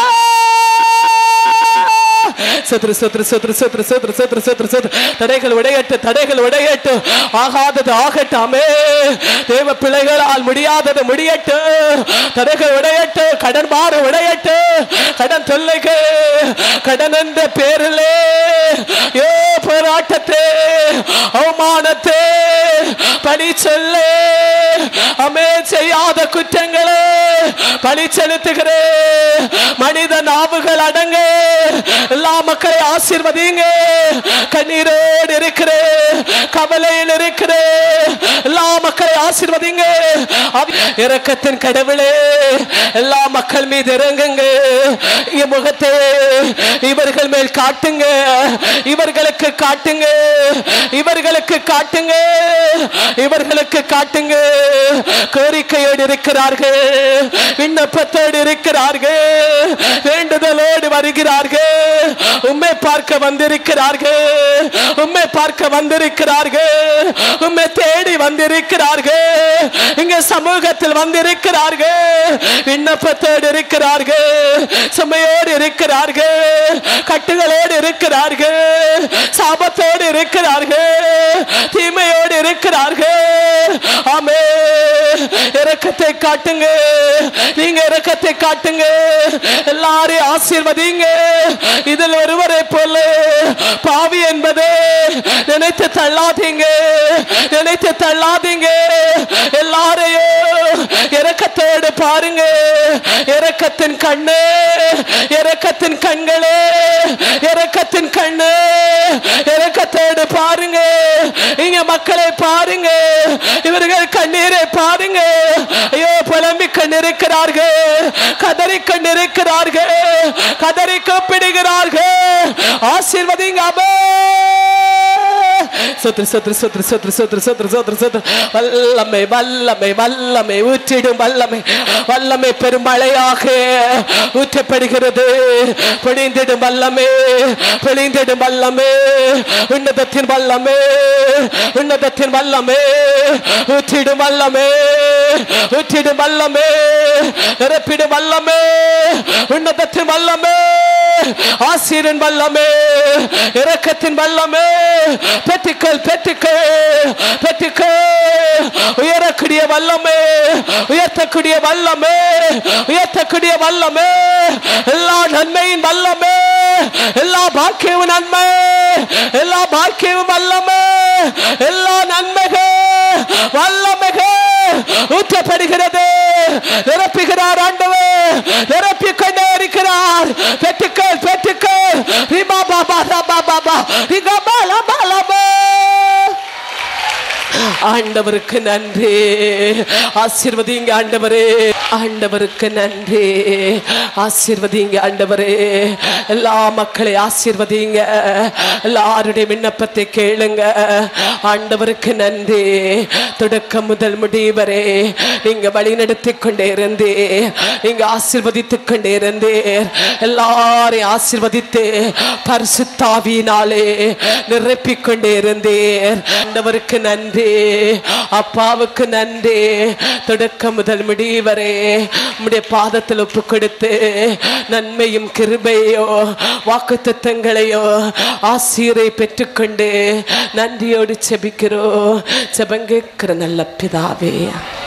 Speaker 1: சத்ரு சத்ரு சத்ரு சத்ரு சத்ரு சத்ரு சத்ரு சத்ரு தடைகள் உடையட்டு தடைகள் உடையட்டு ஆகாதது ஆகட்டாமே தேவ பிள்ளைகளால் முடியாதது முடியட்டு தடைகள் உடையட்டு கடன் மாறு உடையட்டு கடன் தொல்லைகள் கடன் என்ற பேரிலே ஏ போராட்டத்தே அவமானத்தே பணி சொல்ல அமே செய்யாத குற்றங்களே பழி செலுத்துகிறே மனித நாவுகள் அடங்க எல்லா மக்களை ஆசீர்வதிங்க கண்ணீரோடு இருக்கிறே கவலையில் இருக்கிறே எல்லா மக்களை ஆசீர்வதிங்க அவ- இரக்கத்தின் கடவுளே எல்லா மக்கள் மீது இறங்குங்க இங்க முகத்தை இவர்கள் மேல் காட்டுங்க இவர்களுக்கு காட்டுங்க இவர்களுக்கு காட்டுங்க இவர்களுக்கு காட்டுங்க கோரிக்கையோடு இருக்கிறார்கள் விண்ணப்பத்தோடு இருக்கிறார்கள் வேண்டுதலோடு வருகிறார்கள் உம்மை பார்க்க வந்திருக்கிறார்கள் உம்மை பார்க்க வந்திருக்கிறார்கள் உம்மை தேடி வந்திருக்கிறார்கள் இங்க சமூகத்தில் வந்திருக்கிறார்கள் விண்ணப்பத்தோடு இருக்கிறார்கள் சுமையோடு இருக்கிறார்கள் கட்டுகளோடு இருக்கிறார்கள் சாபத்தோடு இருக்கிறார்கள் தீமையோடு இருக்கிறார்கள் ஆமே இரக்கத்தை காட்டுங்க நீங்க இரக்கத்தை காட்டுங்க எல்லாரையும் ஆசீர்வதிங்க இதில் ஒருவரை போல பாவி என்பது நினைத்து தள்ளாதீங்க நினைத்து தள்ளாதீங்க எல்லாரையும் இரக்கத்தோடு பாருங்க இரக்கத்தின் கண்ணு இரக்கத்தின் கண்களே இரக்கத்தின் கண்ணு இரக்கத்தோடு பாருங்க இங்க மக்களை பாருங்க இவர்கள் கண்ணீரை பாருங்க ஐயோ புலம்பிக் கொண்டிருக்கிறார்கள் கதறி கொண்டிருக்கிறார்கள் கதறி கூப்பிடுகிறார்கள் ஆசீர்வதிங்க அம்மா சத்ரு சத்ரு சத்ரு சத்ரு சத்ரு சத்ரு சத்ரு சத்ரு வல்லமை வல்லமை வல்லமை ஊற்றிடும் வல்லமை வல்லமை பெருமழையாக ஊற்றப்படுகிறது பொழிந்திடும் வல்லமே பொழிந்திடும் வல்லமே உன்னதத்தின் வல்லமே உன்னதத்தின் வல்லமே ஊற்றிடும் வல்லமே ஊற்றிடும் வல்லமே நிரப்பிடும் வல்லமே உன்னதத்தின் வல்லமே ஆசிரியன் வல்லமே இரக்கத்தின் வல்லமே பெற்றுக்கள் பெற்றுக்கள் பெற்றுக்கள் உயரக்கூடிய வல்லமே உயர்த்தக்கூடிய வல்லமே உயர்த்தக்கூடிய வல்லமே எல்லா நன்மையின் வல்லமே எல்லா பாக்கியவும் நன்மை எல்லா பாக்கியவும் வல்லமே எல்லா நன்மைகள் வல்லமைகள் ஊற்றப்படுகிறது நிரப்புகிறார் ஆண்டவர் நிரப்பிக் கொண்டே இருக்கிறார் பெற்றுக்கள் பெற்றுக்கள் ரிபா பாபா ரபா பாபா ரிகா பாலா பாலா ஆண்டவருக்கு நன்றி ஆசீர்வதிங்க ஆண்டவரே ஆண்டவருக்கு நன்றி ஆசீர்வதிங்க ஆண்டவரே எல்லா மக்களை ஆசீர்வதிங்க எல்லாருடைய விண்ணப்பத்தை கேளுங்க ஆண்டவருக்கு நன்றி தொடக்கம் முதல் முடிவரே நீங்க வழி நடத்தி கொண்டே இருந்தே நீங்க ஆசீர்வதித்துக் கொண்டே இருந்தீர் எல்லாரையும் ஆசீர்வதித்து பரிசுத்தாவியினாலே நிரப்பிக் கொண்டே இருந்தீர் ஆண்டவருக்கு நன்றி அப்பாவுக்கு நன்றி தொடக்கம் முதல் முடிவரே உம்முடைய பாதத்தில் ஒப்பு கொடுத்து நன்மையும் கிருபையோ வாக்கு தத்தங்களையோ ஆசீரை பெற்றுக்கொண்டு நன்றியோடு செபிக்கிறோம் செபங்கேக்கிற நல்ல பிதாவே